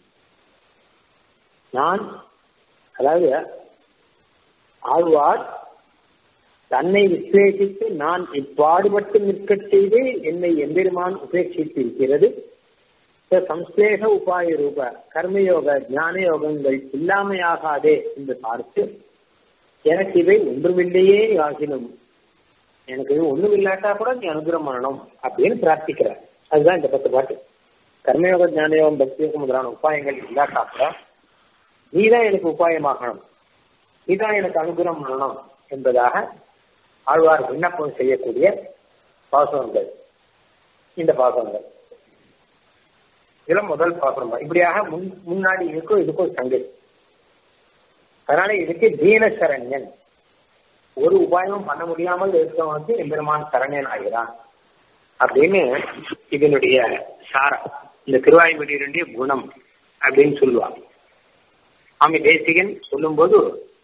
நான் அதாவது ஆழ்வார் தன்னை விசேஷித்து நான் இப்பாடுபட்டு நிற்கச் செய்து என்னை எம்பெருமான் உபேட்சித்து இருக்கிறது சம்ஸ்லேக உபாய ரூப கர்மயோக ஞான யோகங்கள் இல்லாமையாகாதே என்று பார்த்து எனக்கு இவை ஒன்றுமில்லையே ஆகினும் எனக்கு இது ஒண்ணும் இல்லாட்டா கூட நீ அனுகிரகம் பண்ணணும் அப்படின்னு பிரார்த்திக்கிறார் அதுதான் இந்த பத்து பாட்டு கர்மயோக ஞானயோகம் பக்தியோகம் முதலான உபாயங்கள் இல்லாட்டா கூட நீதான் எனக்கு உபாயமாகணும் நீதான் எனக்கு அனுகிரகம் பண்ணணும் என்பதாக ஆழ்வார் விண்ணப்பம் செய்யக்கூடிய பாசனங்கள் இந்த பாசனங்கள் இதுல முதல் பாசனம் இப்படியாக முன் முன்னாடி இருக்கும் இதுக்கும் சங்கை அதனால இதுக்கு தீன சரண்யன் ஒரு உபாயமும் பண்ண முடியாமல் இருக்கவனுக்கு எம்பெருமான் சரண்யன் ஆகிறான் அப்படின்னு இதனுடைய சாரம் இந்த திருவாய்மொழியினுடைய குணம் அப்படின்னு சொல்லுவாங்க சுவாமி தேசிகன் சொல்லும்போது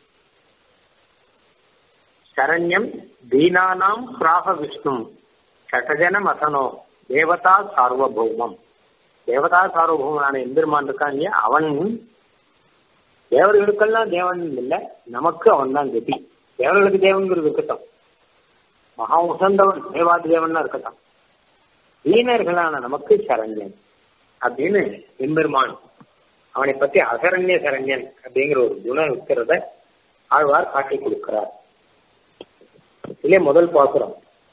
சரண்யம் தீனானாம் பிராக விஷ்ணு சட்டஜன மசனோ தேவதா சார்வபௌமம் தேவதா சார்வபௌமனான எம்பெருமான் இருக்கான் இல்லையா அவன் தேவர்களுக்கெல்லாம் தேவன் இல்லை நமக்கு அவன் தான் கதி தேவர்களுக்கு தேவன்கிறது இருக்கட்டும் மகா உசந்தவன் தேவாதி தேவன் இருக்கட்டும் வீணர்களான நமக்கு சரண்யன் அப்படின்னு எம்பெருமான் அவனை பத்தி அசரண்ய சரண்யன் அப்படிங்கிற ஒரு குணம் இருக்கிறத ஆழ்வார் காட்டி கொடுக்கிறார் இல்லையே முதல் பாசுரம்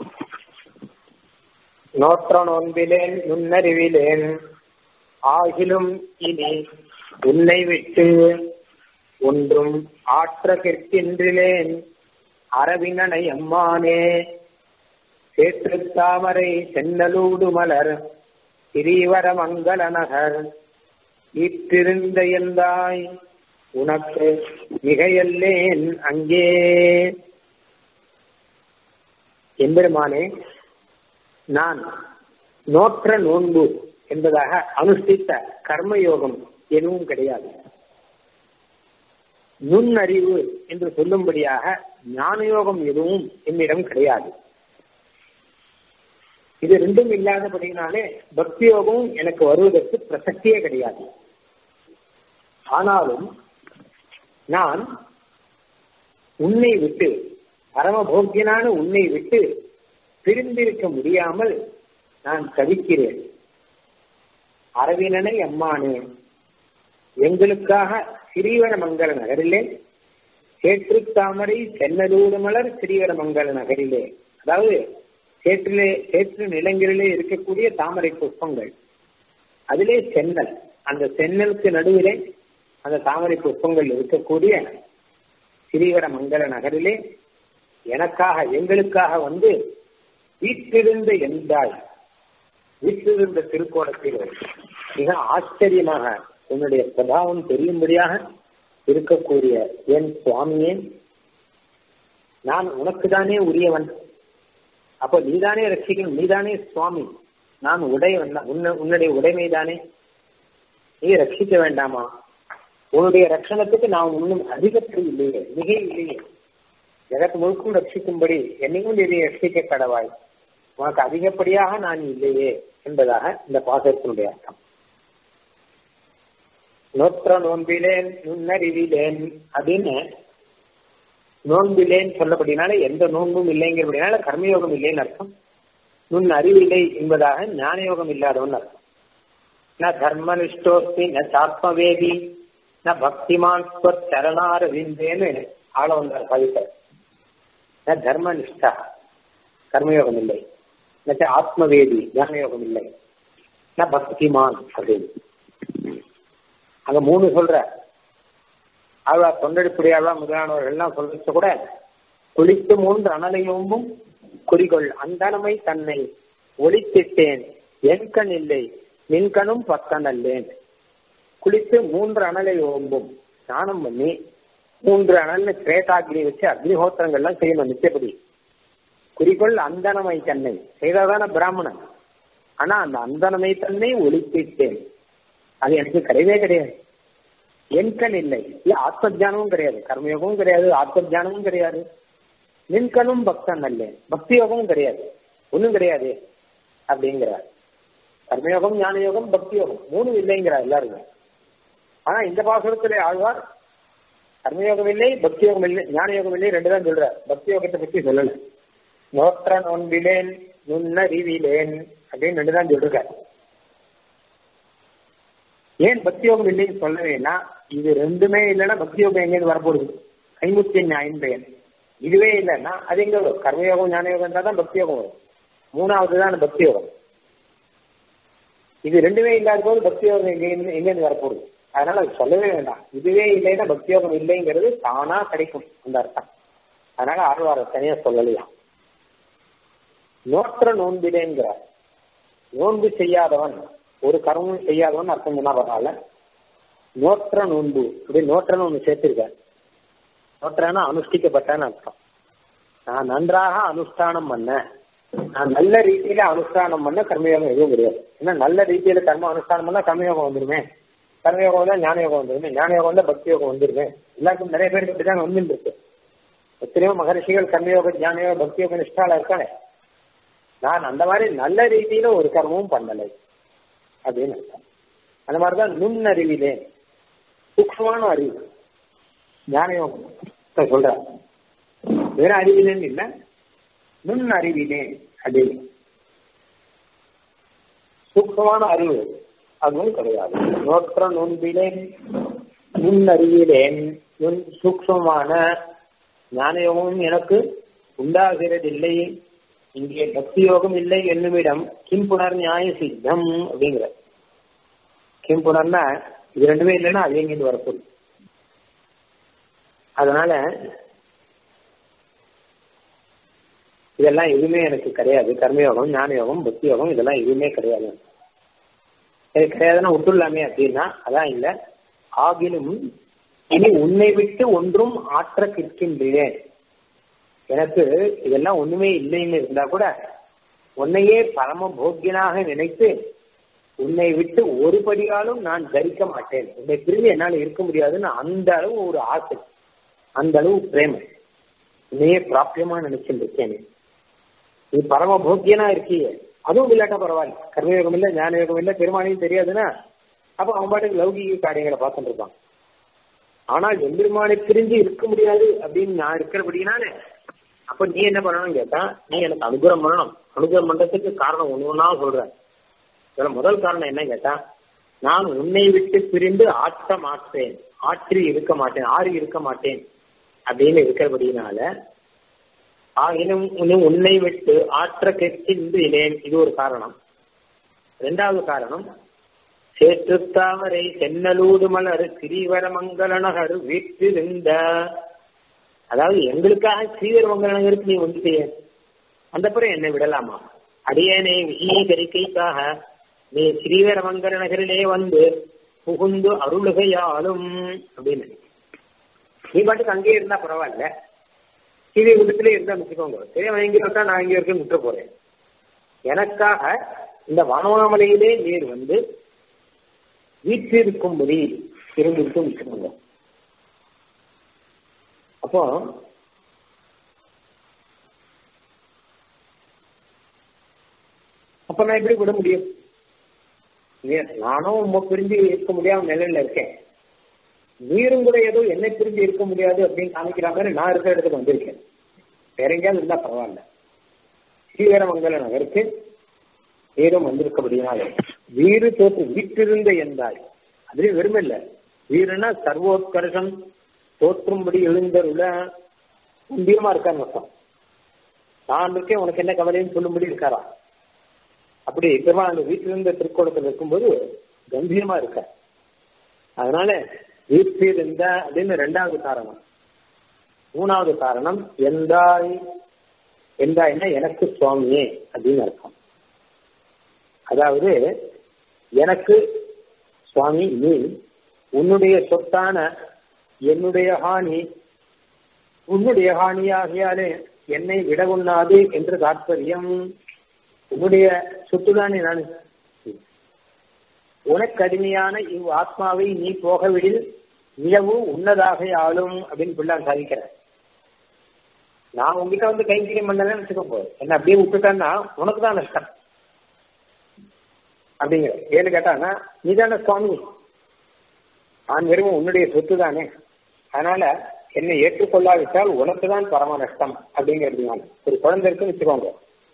நோற்ற நோன்பிலேன் நுண்ணறிவிலேன் ஆகிலும் இனி உன்னை விட்டு ஒன்றும் ஆற்ற கற்கின்றிலேன் அரவினனை அம்மானே சேற்று தாமரை சென்னலூடு மலர் கிரீவர மங்கள நகர் ஈற்றிருந்த எந்தாய் உனக்கு மிகையல்லேன் அங்கே எம்பெருமானே நான் நோற்ற நோன்பு என்பதாக அனுஷ்டித்த கர்மயோகம் எதுவும் கிடையாது நுண்ணறிவு என்று சொல்லும்படியாக ஞானயோகம் எதுவும் என்னிடம் கிடையாது இது ரெண்டும் இல்லாதபடினாலே பக்தி யோகமும் எனக்கு வருவதற்கு பிரசக்தியே கிடையாது ஆனாலும் நான் உன்னை விட்டு பரமபோக்கியனான உன்னை விட்டு பிரிந்திருக்க முடியாமல் நான் தவிக்கிறேன் அரவினனை அம்மானே எங்களுக்காக ஸ்ரீவரமங்கல நகரிலே சேற்று தாமரை சென்னலூடு மலர் ஸ்ரீவரமங்கல நகரிலே அதாவது சேற்றிலே சேற்று நிலங்களிலே இருக்கக்கூடிய தாமரை புஷ்பங்கள் அதிலே சென்னல் அந்த சென்னலுக்கு நடுவிலே அந்த தாமரை புஷ்பங்கள் இருக்கக்கூடிய ஸ்ரீவர மங்கல நகரிலே எனக்காக எங்களுக்காக வந்து வீட்டிலிருந்த எந்தாய் வீட்டிலிருந்த திருக்கோணத்தில் மிக ஆச்சரியமாக உன்னுடைய பிரபாவம் தெரியும்படியாக இருக்கக்கூடிய என் சுவாமியே நான் உனக்கு தானே உரியவன் அப்போ நீதானே ரட்சிக்கணும் நீதானே சுவாமி நான் உடையவன் உன்னுடைய உடைமை தானே நீ ரட்சிக்க வேண்டாமா உன்னுடைய ரட்சணத்துக்கு நான் இன்னும் அதிகத்தில் இல்லையே மிக இல்லையே ஜெகத் முழுக்கும் ரட்சிக்கும்படி என்னையும் இதை ரட்சிக்க கடவாய் உனக்கு அதிகப்படியாக நான் இல்லையே என்பதாக இந்த பாசத்தினுடைய அர்த்தம் நோற்ற நோன்பிலேன் நுண்ணறிவிலேன் அப்படின்னு நோன்பில்லைன்னு சொல்லப்படினால எந்த நோன்பும் இல்லைங்கிறபடினால கர்மயோகம் இல்லைன்னு அர்த்தம் நுண் அறிவில்லை என்பதாக ஞானயோகம் இல்லாதவன் அர்த்தம் ந தர்மனிஷ்டோஸ்தி ந சாத்மவேதி ந பக்திமான் சரணாரவிந்தேன்னு ஆள வந்தார் கவித்தர் ந தர்மனிஷ்டா கர்மயோகம் இல்லை ந ஆத்மவேதி ஞானயோகம் இல்லை ந பக்திமான் அப்படின்னு அங்க மூணு சொல்ற ஆழ்வா தொண்டடிப்புடியாழ்வா முதலானவர்கள் எல்லாம் சொல்றது கூட குளித்து மூன்று அனலையோம்பும் குறிகொள் அந்தனமை தன்னை ஒளித்திட்டேன் என் கண் இல்லை நின்கணும் பக்கன் அல்லேன் குளித்து மூன்று அனலை ஓம்பும் ஸ்நானம் பண்ணி மூன்று அனல்னு திரேதாக்னி வச்சு அக்னிஹோத்திரங்கள்லாம் செய்யணும் நித்தியப்படி குறிக்கொள் அந்தனமை தன்னை செய்தாதான பிராமணன் ஆனா அந்த அந்தனமை தன்னை ஒளித்திட்டேன் அது எனக்கு கிடையவே கிடையாது என் கண் இல்லை இல்ல ஆத்ம ஜானமும் கிடையாது கர்மயோகமும் கிடையாது ஆத்ம ஜானமும் கிடையாது நின்கணும் பக்தன் அல்ல பக்தி யோகமும் கிடையாது ஒண்ணும் கிடையாது அப்படிங்கிறார் கர்மயோகம் ஞான யோகம் பக்தி யோகம் மூணு இல்லைங்கிறார் எல்லாருமே ஆனா இந்த பாசுரத்திலே ஆழ்வார் கர்மயோகம் இல்லை பக்தி யோகம் இல்லை ஞான யோகம் இல்லை ரெண்டு தான் சொல்றார் பக்தி யோகத்தை பத்தி சொல்லல நோற்ற நோன்பிலேன் நுண்ணறிவிலேன் அப்படின்னு ரெண்டு தான் சொல்றார் ஏன் பக்தி யோகம் இல்லைன்னு சொல்லவேன்னா இது ரெண்டுமே இல்லைன்னா பக்தி யோகம் எங்கேருந்து வரப்போகுது ஐநூத்தி நியாயம் பெயர் இதுவே இல்லைன்னா அது எங்க வரும் கர்மயோகம் ஞான யோகம் தான் பக்தி யோகம் வரும் மூணாவது தான் பக்தி யோகம் இது ரெண்டுமே இல்லாத போது பக்தி யோகம் எங்கேருந்து எங்கேருந்து வரப்போகுது அதனால அது சொல்லவே வேண்டாம் இதுவே இல்லைன்னா பக்தி யோகம் இல்லைங்கிறது தானா கிடைக்கும் அந்த அர்த்தம் அதனால ஆழ்வார தனியா சொல்லலையா நோற்ற நோன்பிலேங்கிறார் நோன்பு செய்யாதவன் ஒரு கர்மம் செய்யாதவன் அர்த்தம் சொன்னா பரவாயில்ல நோற்ற நோன்பு அப்படி நோற்றன்னு ஒண்ணு சேர்த்திருக்கார் நோற்றனா அனுஷ்டிக்கப்பட்டான்னு அர்த்தம் நான் நன்றாக அனுஷ்டானம் பண்ண நான் நல்ல ரீதியில அனுஷ்டானம் பண்ண கர்மயோகம் எதுவும் கிடையாது ஏன்னா நல்ல ரீதியில கர்ம அனுஷ்டானம் பண்ணா கர்மயோகம் வந்துருமே கர்மயோகம் வந்தா ஞான யோகம் வந்துருமே ஞான யோகம் வந்தா பக்தி யோகம் வந்துருமே எல்லாருக்கும் நிறைய பேருக்கு இப்படிதான் வந்துட்டு இருக்கு எத்தனையோ மகரிஷிகள் கர்மயோகம் ஞான யோகம் பக்தி யோகம் நிஷ்டால இருக்கானே நான் அந்த மாதிரி நல்ல ரீதியில ஒரு கர்மமும் பண்ணலை அப்படின்னு அர்த்தம் அந்த மாதிரிதான் நுண்ணறிவிலே சூக்ஷமான அறிவு ஞானயோகம் சொல்ற வேற அறிவிலேன்னு இல்ல நுண் அறிவிலே அப்படின்னு சூக்ஷமான அறிவு அதுவும் கிடையாது நோற்ற நுண்பிலேன் நுண் அறிவிலேன் நுண் சூக்ஷமான ஞானயோகமும் எனக்கு உண்டாகிறதில்லை இங்கே பக்தி யோகம் இல்லை என்னுமிடம் கிம் புனர் நியாய சித்தம் அப்படிங்கிற கிம் புனர்னா இது ரெண்டுமே இல்லைன்னா அது எங்கிருந்து வரப்போகுது அதனால இதெல்லாம் எதுவுமே எனக்கு கிடையாது கர்மயோகம் ஞான யோகம் பக்தி யோகம் இதெல்லாம் எதுவுமே கிடையாது எனக்கு கிடையாதுன்னா விட்டுலாமே அப்படின்னா அதான் இல்லை ஆகிலும் இனி உன்னை விட்டு ஒன்றும் ஆற்ற கிற்கின்றேன் எனக்கு இதெல்லாம் ஒண்ணுமே இல்லைன்னு இருந்தா கூட உன்னையே பரம போக்கியனாக நினைத்து உன்னை விட்டு ஒரு படியாலும் நான் தரிக்க மாட்டேன் உன்னை பிரிந்து என்னால் இருக்க முடியாதுன்னு அந்த அளவு ஒரு ஆசை அந்த அளவு பிரேமம் உன்னையே பிராபியமா நினைச்சுட்டு இருக்கேன் நீ பரம போக்கியனா இருக்கியே அதுவும் இல்லாட்டா பரவாயில்ல கர்மயோகம் இல்லை ஞான யோகம் இல்லை பெருமானையும் தெரியாதுன்னா அப்ப அவன் பாட்டுக்கு லௌகிக காரியங்களை பார்த்துட்டு இருப்பான் ஆனால் எம்பெருமானை பிரிஞ்சு இருக்க முடியாது அப்படின்னு நான் இருக்கிறபடினாலே அப்ப நீ என்ன பண்ணணும்னு கேட்டா நீ எனக்கு அனுகிரம் பண்ணணும் அனுகிரம் பண்றதுக்கு காரணம் ஒண்ணு ஒன்னா சொல்றேன் இதுல முதல் காரணம் என்ன கேட்டா நான் உன்னை விட்டு பிரிந்து ஆற்ற மாட்டேன் ஆற்றி இருக்க மாட்டேன் ஆறி இருக்க மாட்டேன் அப்படின்னு இருக்கிறபடினால ஆகினும் இன்னும் உன்னை விட்டு ஆற்ற கெட்டிந்து இலேன் இது ஒரு காரணம் இரண்டாவது காரணம் சேற்று தாமரை சென்னலூடு மலர் சிறீவர மங்கள நகர் வீட்டிருந்த அதாவது எங்களுக்காக ஸ்ரீவர மங்கள நகருக்கு நீ வந்துட்டிய அந்த பிறகு என்னை விடலாமா அடியனை விசீகரிக்கைக்காக நீ ஸ்ரீவர மங்கள நகரிலே வந்து புகுந்து அருளுகையாலும் அப்படின்னு நீ பாட்டுக்கு அங்கேயே இருந்தா பரவாயில்ல சீதை குண்டத்திலே இருந்தா வச்சுக்கோங்க சரி அவன் எங்கே இருக்கா நான் இங்கே இருக்க விட்டு போறேன் எனக்காக இந்த வனவாமலையிலே நீர் வந்து வீற்றிருக்கும்படி இருந்துட்டு வச்சுக்கோங்க அப்போ அப்ப நான் எப்படி விட முடியும் நானும் உங்க பிரிஞ்சு இருக்க முடியாம நிலையில இருக்கேன் நீரும் கூட ஏதோ என்னை பிரிஞ்சு இருக்க முடியாது அப்படின்னு காமிக்கிற மாதிரி நான் இருக்கிற இடத்துக்கு வந்திருக்கேன் வேற எங்கேயாவது இருந்தா பரவாயில்ல ஸ்ரீவரமங்கல நகருக்கு ஏதும் வந்திருக்கபடினால வீறு தோற்று வீட்டிருந்த எந்தாய் அதுவே வெறுமை இல்ல வீருனா சர்வோத்கர்ஷம் தோற்றும்படி எழுந்தருள கம்பீரமா இருக்கான்னு அர்த்தம் நான் இருக்கேன் உனக்கு என்ன கவலைன்னு சொல்லும்படி இருக்காரா அப்படி பெருமாள் அந்த வீட்டிலிருந்த திருக்கோணத்தில் இருக்கும்போது கம்பீரமா இருக்க அதனால வீட்டில் இருந்த அப்படின்னு ரெண்டாவது காரணம் மூணாவது காரணம் எந்தாய் எந்தாய்னா எனக்கு சுவாமியே அப்படின்னு அர்த்தம் அதாவது எனக்கு சுவாமி நீ உன்னுடைய சொத்தான என்னுடைய ஹானி உன்னுடைய ஹானியாகியாலே என்னை விட உண்ணாது என்று தாற்பயம் உன்னுடைய சொத்துதானே நான் உனக்கு அடிமையான இவ் ஆத்மாவை நீ போகவிடில் நிலவு உன்னதாக ஆளும் அப்படின்னு பிள்ளான் சாதிக்கிற நான் உங்ககிட்ட வந்து கைங்கரியம் பண்ணலன்னு வச்சுக்கோ என்ன அப்படியே விட்டுட்டேன்னா உனக்கு தான் நஷ்டம் அப்படிங்கிற ஏன்னு கேட்டானா நீ தானே சுவாமி நான் வெறும் உன்னுடைய சொத்து தானே அதனால என்னை ஏற்றுக்கொள்ளாவிட்டால் உனக்கு தான் பரம நஷ்டம் அப்படிங்கிறதுனால ஒரு குழந்தை இருக்குன்னு வச்சுக்கோங்க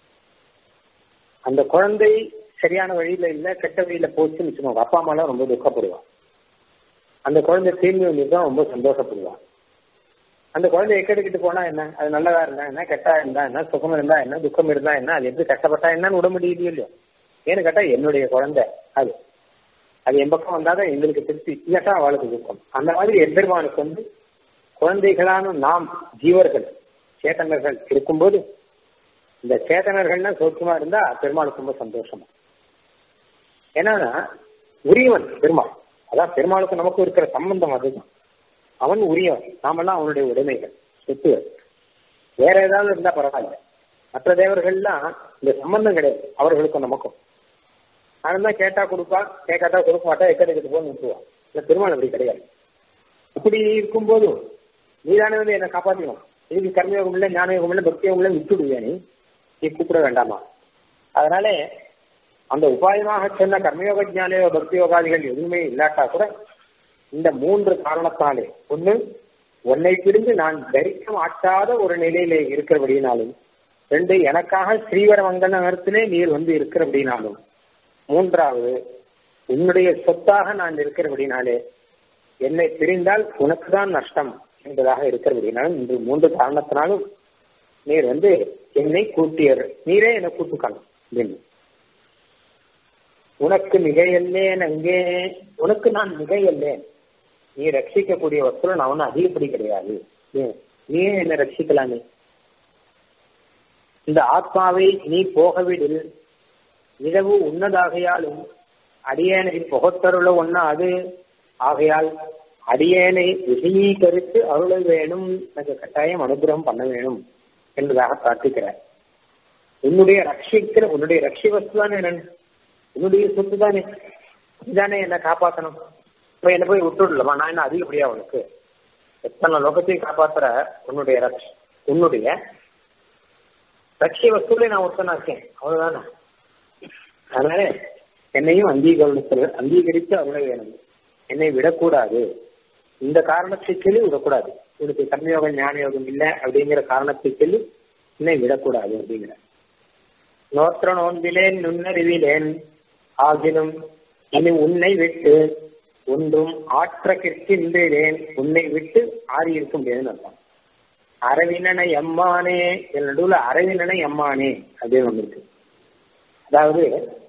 அந்த குழந்தை சரியான வழியில இல்ல கெட்ட வழியில போச்சுன்னு வச்சுக்கோங்க அப்பா அம்மாலாம் ரொம்ப துக்கப்படுவான் அந்த குழந்தை திரும்பி வந்து தான் ரொம்ப சந்தோஷப்படுவான் அந்த குழந்தை எக்கெடுக்கிட்டு போனா என்ன அது நல்லதா இருந்தா என்ன கெட்டா இருந்தா என்ன சுகம் இருந்தா என்ன துக்கம் இருந்தா என்ன அது எப்படி கஷ்டப்பட்டா என்னன்னு விட முடியலையோ இல்லையோ ஏன்னு கேட்டா என்னுடைய குழந்தை அது அது என் பக்கம் வந்தாதான் எங்களுக்கு திருப்தி இல்லாட்டா அவளுக்கு துக்கம் அந்த மாதிரி எம்பெருமானுக்கு வந்து குழந்தைகளான நாம் ஜீவர்கள் சேத்தனர்கள் இருக்கும்போது இந்த சேத்தனர்கள்னா சௌக்கியமா இருந்தா பெருமாளுக்கு ரொம்ப சந்தோஷமா ஏன்னா உரியவன் பெருமாள் அதான் பெருமாளுக்கு நமக்கு இருக்கிற சம்பந்தம் அதுதான் அவன் உரியவன் நாமெல்லாம் அவனுடைய உடைமைகள் சொத்துகள் வேற ஏதாவது இருந்தா பரவாயில்ல மற்ற தேவர்கள்லாம் இந்த சம்பந்தம் கிடையாது அவர்களுக்கும் நமக்கும் அதனால கேட்டா கொடுப்பா கேட்காட்டா கொடுக்க மாட்டா எக்கடிக்கிட்டு போன்னு விட்டுருவான் இல்ல பெருமாள் அப்படி கிடையாது அப்படி இருக்கும்போது நீதானே வந்து என்னை காப்பாற்றணும் இதுக்கு கர்மயோகம் இல்லை ஞானயோகம் இல்லை பக்தி யோகம் இல்லை விட்டுடுவியா நீ நீ கூப்பிட வேண்டாமா அதனால அந்த உபாயமாக சொன்ன கர்மயோக ஞானயோக பக்தி யோகாதிகள் எதுவுமே இல்லாட்டா கூட இந்த மூன்று காரணத்தாலே ஒண்ணு உன்னை பிரிந்து நான் தரிக்க மாட்டாத ஒரு நிலையில இருக்கிறபடினாலும் ரெண்டு எனக்காக ஸ்ரீவரமங்கல நகரத்திலே நீர் வந்து இருக்கிறபடினாலும் மூன்றாவது உன்னுடைய சொத்தாக நான் இருக்கிறபடினாலே என்னை பிரிந்தால் உனக்கு தான் நஷ்டம் என்பதாக இருக்கிறபடினாலும் இந்த மூன்று காரணத்தினாலும் நீர் வந்து என்னை கூட்டியர் நீரே என்னை கூட்டுக்கணும் அப்படின்னு உனக்கு மிகையல்லேன் அங்கே உனக்கு நான் மிகையல்லேன் நீ ரட்சிக்கக்கூடிய வஸ்துல நான் ஒன்னும் அதிகப்படி கிடையாது நீ என்ன ரட்சிக்கலாமே இந்த ஆத்மாவை நீ போகவிடில் இரவு உன்னதாகையாலும் அடியேனை புகத்தருள ஒன்னா அது ஆகையால் அடியேனை விஷயீகரித்து அருள வேணும் எனக்கு கட்டாயம் அனுகிரகம் பண்ண வேணும் என்பதாக பிரார்த்திக்கிறார் உன்னுடைய ரட்சிக்கிற உன்னுடைய ரட்சி வஸ்து தானே உன்னுடைய சொத்து தானே இதுதானே என்ன காப்பாற்றணும் இப்ப என்ன போய் விட்டுடலாமா நான் என்ன அதிகப்படியா உனக்கு எத்தனை லோகத்தையும் காப்பாத்துற உன்னுடைய ரக்ஷ உன்னுடைய ரட்சிய வஸ்துல நான் ஒருத்தனா இருக்கேன் அவ்வளவுதானே அதனால என்னையும் அங்கீகரித்து அங்கீகரித்து அருள வேணும் என்னை விடக்கூடாது இந்த காரணத்தை சொல்லி விடக்கூடாது உனக்கு கர்மயோக ஞான யோகம் இல்லை அப்படிங்கிற காரணத்தை சொல்லி என்னை விடக்கூடாது அப்படிங்கிற நோற்ற நோன்பிலேன் நுண்ணறிவிலேன் ஆகினும் இனி உன்னை விட்டு ஒன்றும் ஆற்ற கிற்கின்றேன் உன்னை விட்டு ஆறி இருக்க முடியாதுன்னு அர்த்தம் அரவினனை எம்மானே என் நடுவில் அரவினனை எம்மானே அப்படின்னு ஒன்று இருக்கு அதாவது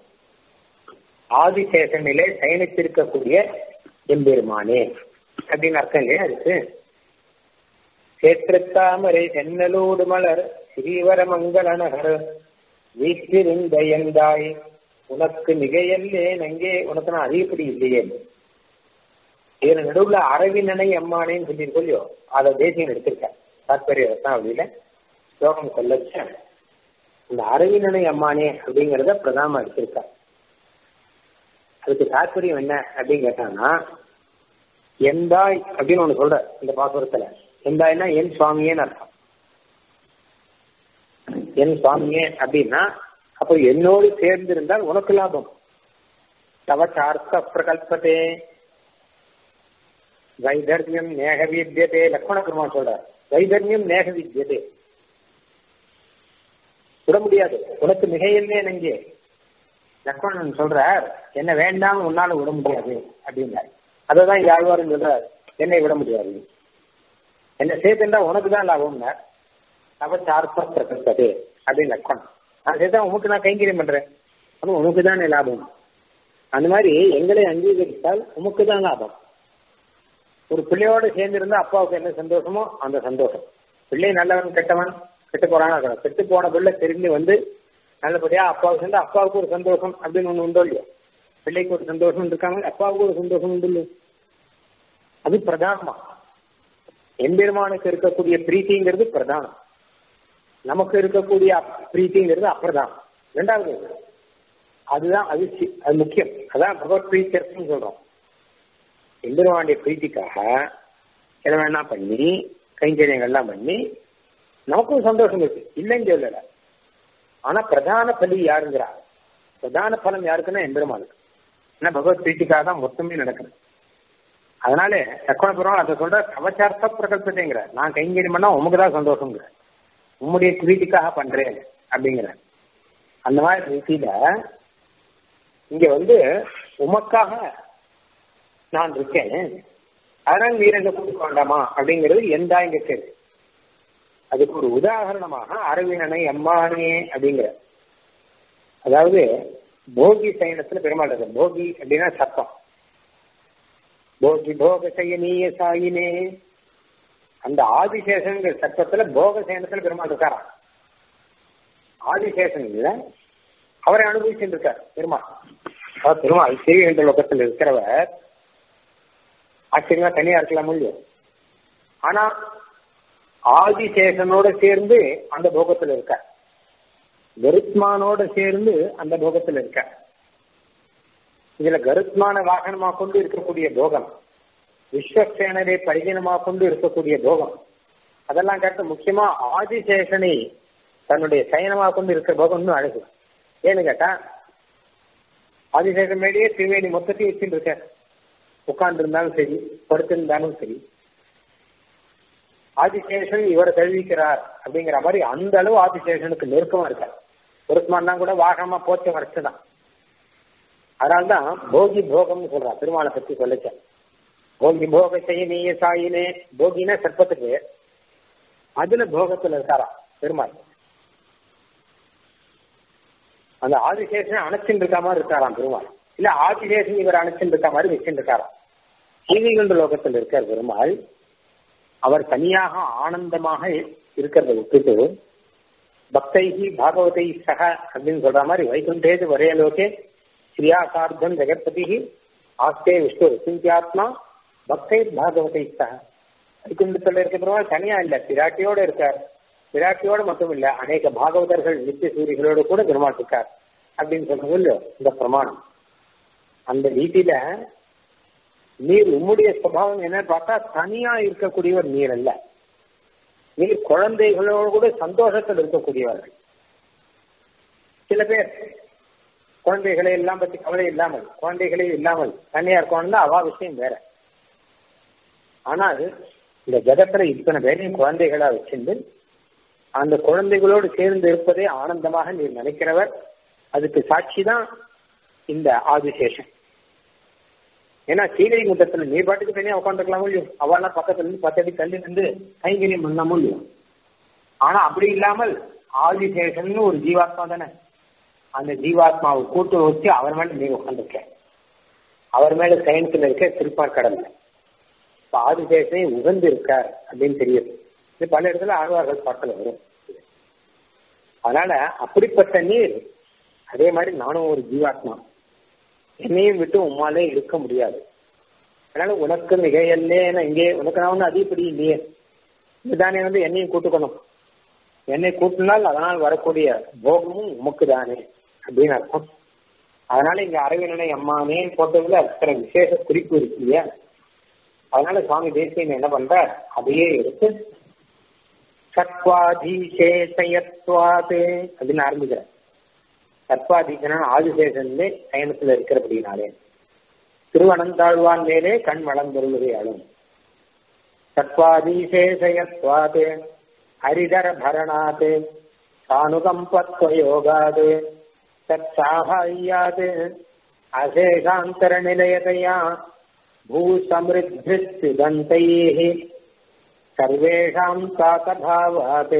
ஆதிசேஷனிலே சயனித்திருக்கக்கூடிய எம்பெருமானே அப்படின்னு அர்த்தம் இல்லையா இருக்கு சேற்றத்தாமரை சென்னலோடு மலர் ஸ்ரீவரமங்கல நகர் வீற்றிருந்த எந்தாய் உனக்கு மிகையல்லே நங்கே உனக்கு நான் அதிகப்படி இல்லையே இதுல நடுவுல அரவினனை அம்மானேன்னு சொல்லியிருக்கோம் இல்லையோ அதை தேசியம் எடுத்திருக்கேன் தாத்பரிய ரத்னாவளியில ஸ்லோகம் சொல்லச்ச இந்த அரவினனை அம்மானே அப்படிங்கிறத பிரதாம எடுத்திருக்கார் அதுக்கு தாற்பயம் என்ன அப்படின்னு கேட்டாங்கன்னா எந்தாய் அப்படின்னு ஒண்ணு சொல்ற இந்த பாசுரத்துல எந்தாய்னா என் சுவாமியேன்னு அர்த்தம் என் சுவாமியே அப்படின்னா அப்போ என்னோடு சேர்ந்து இருந்தால் உனக்கு லாபம் தவ சார்த்த பிரகல்பத்தே வைதர்மியம் நேக வித்தியதே லக்ஷ்மண பெருமான் சொல்றார் வைதர்மியம் நேக வித்தியதே விட முடியாது உனக்கு மிகையில்லே நங்கே லக்ஷ்மணன் சொல்றார் என்ன வேண்டாம் உன்னால விட முடியாது அப்படின்னார் அததான் யாழ்வாரும் சொல்றார் என்னை விட முடியாது என்ன சேர்த்துண்டா உனக்கு தான் லாபம்னார் தவ சார்த்த பிரகல்பதே அப்படின்னு லக்ஷ்மணன் நான் சேர்த்தா உமக்கு நான் கைங்கரியம் பண்றேன் அப்போ உனக்கு தானே லாபம் அந்த மாதிரி எங்களை அங்கீகரித்தால் உமக்கு தான் லாபம் ஒரு பிள்ளையோடு சேர்ந்திருந்தா அப்பாவுக்கு என்ன சந்தோஷமோ அந்த சந்தோஷம் பிள்ளை நல்லவன் கெட்டவன் கெட்டு போறானா இருக்கலாம் கெட்டு போன பிள்ளை தெரிஞ்சு வந்து நல்லபடியா அப்பாவுக்கு சேர்ந்து அப்பாவுக்கு ஒரு சந்தோஷம் அப்படின்னு ஒண்ணு உண்டோ இல்லையோ பிள்ளைக்கு ஒரு சந்தோஷம் இருக்காங்க அப்பாவுக்கு ஒரு சந்தோஷம் உண்டு இல்லையோ அது பிரதானமா எம்பெருமானுக்கு இருக்கக்கூடிய பிரீத்திங்கிறது பிரதானம் நமக்கு இருக்கக்கூடிய பிரீத்திங்கிறது அப்பிரதானம் ரெண்டாவது அதுதான் அது சி- அது முக்கியம் அதான் பகவத் பிரீத்தியர்த்தம் சொல்றோம் எம்பெருமானுடைய பிரீத்திக்காக எதை வேணா பண்ணி கைங்கரியங்கள்லாம் பண்ணி நமக்கும் சந்தோஷம் இருக்கு இல்லைன்னு சொல்லல ஆனா பிரதான பலி யாருங்கிறா பிரதான பலம் யாருக்குன்னா எம்பெருமானுக்கு ஏன்னா பகவத் பிரீத்திக்காக தான் மொத்தமே நடக்குது அதனால தக்கோண பெருமாள் அதை சொல்ற கவச்சார்த்த பிரகல்பத்தைங்கிற நான் கைங்கரியம் பண்ணா உமக்கு தான் சந்தோஷங்கிற உம்முடைய பிரீத்திக்காக பண்றேன் அப்படிங்கிற அந்த மாதிரி ரீதியில இங்க வந்து உமக்காக நான் இருக்கேன் அதனால் நீர் என்ன கொடுக்க வேண்டாமா அப்படிங்கிறது எந்தா இங்க கேள்வி அதுக்கு ஒரு உதாரணமாக அரவிணனை எம்மானே அப்படிங்கிற அதாவது போகி சயனத்துல பெருமாள் இருக்கு போகி அப்படின்னா சத்தம் போகி போக செய்யனீய சாயினே அந்த ஆதிசேஷங்கிற சத்தத்துல போக சயனத்துல பெருமாள் இருக்காராம் ஆதிசேஷன் இல்ல அவரை அனுபவிச்சுட்டு இருக்கார் பெருமாள் அதாவது பெருமாள் செய்கின்ற லோகத்தில் இருக்கிறவர் ஆச்சரியமா தனியா இருக்கலாம் முடியும் ஆனா ஆதிசேஷனோட சேர்ந்து அந்த போகத்துல இருக்கார் கருத்மானோட சேர்ந்து அந்த போகத்துல இருக்கார் இதுல கருத்மான வாகனமா கொண்டு இருக்கக்கூடிய போகம் விஸ்வசேனரை பரிஜனமா கொண்டு இருக்கக்கூடிய போகம் அதெல்லாம் கேட்ட முக்கியமா ஆதிசேஷனை தன்னுடைய சயனமா கொண்டு இருக்கிற போகம் இன்னும் அழகு ஏன்னு கேட்டா ஆதிசேஷன் மேலேயே திரிவேணி மொத்தத்தையும் வச்சுட்டு இருக்க உட்கார்ந்து இருந்தாலும் சரி படுத்திருந்தாலும் சரி ஆதிசேஷன் இவரை தழுவிக்கிறார் அப்படிங்கிற மாதிரி அந்த அளவு ஆதிசேஷனுக்கு நெருக்கமா இருக்கார் ஒருத்மான் கூட வாகனமா போச்ச வரைச்சுதான் அதனால்தான் போகி போகம்னு சொல்றான் திருமாலை பத்தி சொல்லிச்ச போகி போக செய்ய நீய சாயினே போகினா சர்ப்பத்துக்கு அதுல போகத்துல இருக்காரா பெருமாள் அந்த ஆதிசேஷன் அணைச்சுட்டு இருக்க மாதிரி இருக்காராம் பெருமாள் இல்ல ஆதிசேஷன் இவர் அணைச்சுட்டு இருக்க மாதிரி வச்சுட்டு இருக்காராம் சீனிகண்ட லோகத்தில் இருக்கார் பெருமாள் அவர் தனியாக ஆனந்தமாக இருக்கிறத விட்டுட்டு பக்தைகி பாகவதை சக அப்படின்னு சொல்ற மாதிரி வைகுண்டேது வரையலோகே ஸ்ரீயா சார்த்தம் ஜெகத்பதி ஆஸ்தே விஷ்ணு சிந்தியாத்மா பக்தை பாகவதை சக வைகுண்டத்தில் இருக்க பெருமாள் தனியா இல்ல பிராட்டியோட இருக்கார் பிராட்டியோட மட்டும் இல்ல அநேக பாகவதர்கள் நித்திய சூரிகளோட கூட பெருமாள் இருக்கார் அப்படின்னு சொல்றது இல்லையோ இந்த பிரமாணம் அந்த ரீதியில நீர் உம்முடைய சுபாவம் என்ன பார்த்தா தனியா இருக்கக்கூடியவர் நீர் அல்ல நீர் குழந்தைகளோடு கூட சந்தோஷத்தில் இருக்கக்கூடியவர்கள் சில பேர் குழந்தைகளை எல்லாம் பத்தி கவலை இல்லாமல் குழந்தைகளே இல்லாமல் தனியா இருக்கணும்னா அவா விஷயம் வேற ஆனால் இந்த ஜகத்துல இத்தனை பேரையும் குழந்தைகளா வச்சிருந்து அந்த குழந்தைகளோடு சேர்ந்து இருப்பதே ஆனந்தமாக நீர் நினைக்கிறவர் அதுக்கு சாட்சி தான் இந்த ஆதிசேஷன் ஏன்னா சீதை முத்தத்துல நீ பாட்டுக்கு தனியா உட்காந்துருக்கலாமோ இல்லையோ அவெல்லாம் பக்கத்துல இருந்து பத்தடி தள்ளி இருந்து கைங்கரியம் பண்ணாமோ இல்லையோ ஆனா அப்படி இல்லாமல் ஆதிசேஷன் ஒரு ஜீவாத்மா தானே அந்த ஜீவாத்மாவை கூட்டு வச்சு அவர் மேல நீ உட்காந்துருக்க அவர் மேல சயின்ஸ்ல இருக்க திருப்பார் கடல்ல இப்ப ஆதிசேஷனை உகந்து இருக்கார் அப்படின்னு தெரியுது இது பல இடத்துல ஆழ்வார்கள் பாட்டில் வரும் அதனால அப்படிப்பட்ட நீர் அதே மாதிரி நானும் ஒரு ஜீவாத்மா என்னையும் விட்டு உம்மாலே இருக்க முடியாது அதனால உனக்கு மிகையல்லேன்னு இங்கே உனக்கு நான் ஒன்றும் அதிகப்படி இல்லையே இதுதானே வந்து என்னையும் கூட்டுக்கணும் என்னை கூட்டினால் அதனால் வரக்கூடிய போகமும் உமக்கு தானே அப்படின்னு அர்த்தம் அதனால இங்க அரவினனை அம்மானே போட்டதுல அத்தனை விசேஷ குறிப்பு இருக்கு இல்லையா அதனால சுவாமி தேசியன் என்ன பண்றார் அதையே எடுத்து சத்வாதீசேஷயத்வாது அப்படின்னு ஆரம்பிக்கிறார் சத்வாதீசனா ஆதிசேஷன்லே சயனத்துல இருக்கிறபடினாலே திருவனந்தாழ்வான் மேலே கண் வளர்ந்தொருளுகையாளும் சத்வாதீசேஷயத்வாது ஹரிதர பரணாத் சானுகம்பத்வயோகாத் தற்சாகாயாத் அசேஷாந்தர நிலையதையா भूसमृद्धिस्तिदन्तैः सर्वेषां काकभावात्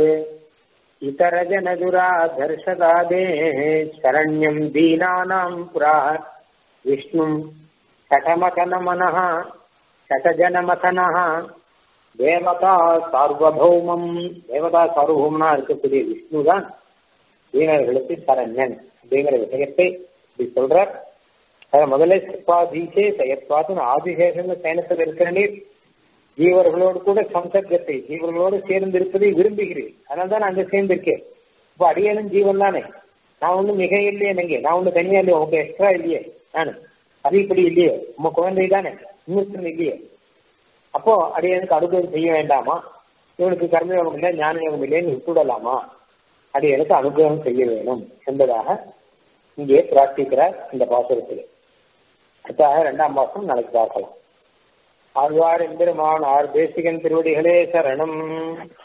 इतरजनदुराधर्षदादेः शरण्यं दीनानां पुराः विष्णुं शठमथनमनः शठजनमथनः தேவதா சார்வபௌமம் தேவதா சார்வபௌமனா இருக்கக்கூடிய விஷ்ணு தான் வீணர்களுக்கு சரண்யன் அப்படிங்கிற விஷயத்தை இப்படி சொல்றார் அத முதல்ல சிற்பாதீசே செயற்பாத்துன்னு ஆதிசேஷன் சயனத்தில் இருக்கிற நீர் ஜீவர்களோடு கூட சம்சர்க்கத்தை ஜீவர்களோடு சேர்ந்து இருப்பதை விரும்புகிறேன் அதனால தான் நான் அங்க சேர்ந்திருக்கேன் இப்போ அடியனும் ஜீவன் தானே நான் ஒன்றும் மிக இல்லையே நீங்க நான் ஒன்றும் தனியா இல்லையே உங்க எக்ஸ்ட்ரா இல்லையே நான் அது இப்படி இல்லையே உங்க குழந்தை தானே இன்னொருத்தன் இல்லையே அப்போ அடியனுக்கு அனுகிரகம் செய்ய வேண்டாமா இவனுக்கு கர்மயோகம் இல்லை ஞான யோகம் இல்லைன்னு விட்டுடலாமா அடியனுக்கு அனுகிரகம் செய்ய வேணும் என்பதாக இங்கே பிரார்த்திக்கிறார் இந்த பாசுரத்தில் அடுத்தாக இரண்டாம் பாசம் நாளைக்கு பார்க்கலாம் ஆழ்வார் எம்பெருமான் ஆர் தேசிகன் திருவடிகளே சரணம்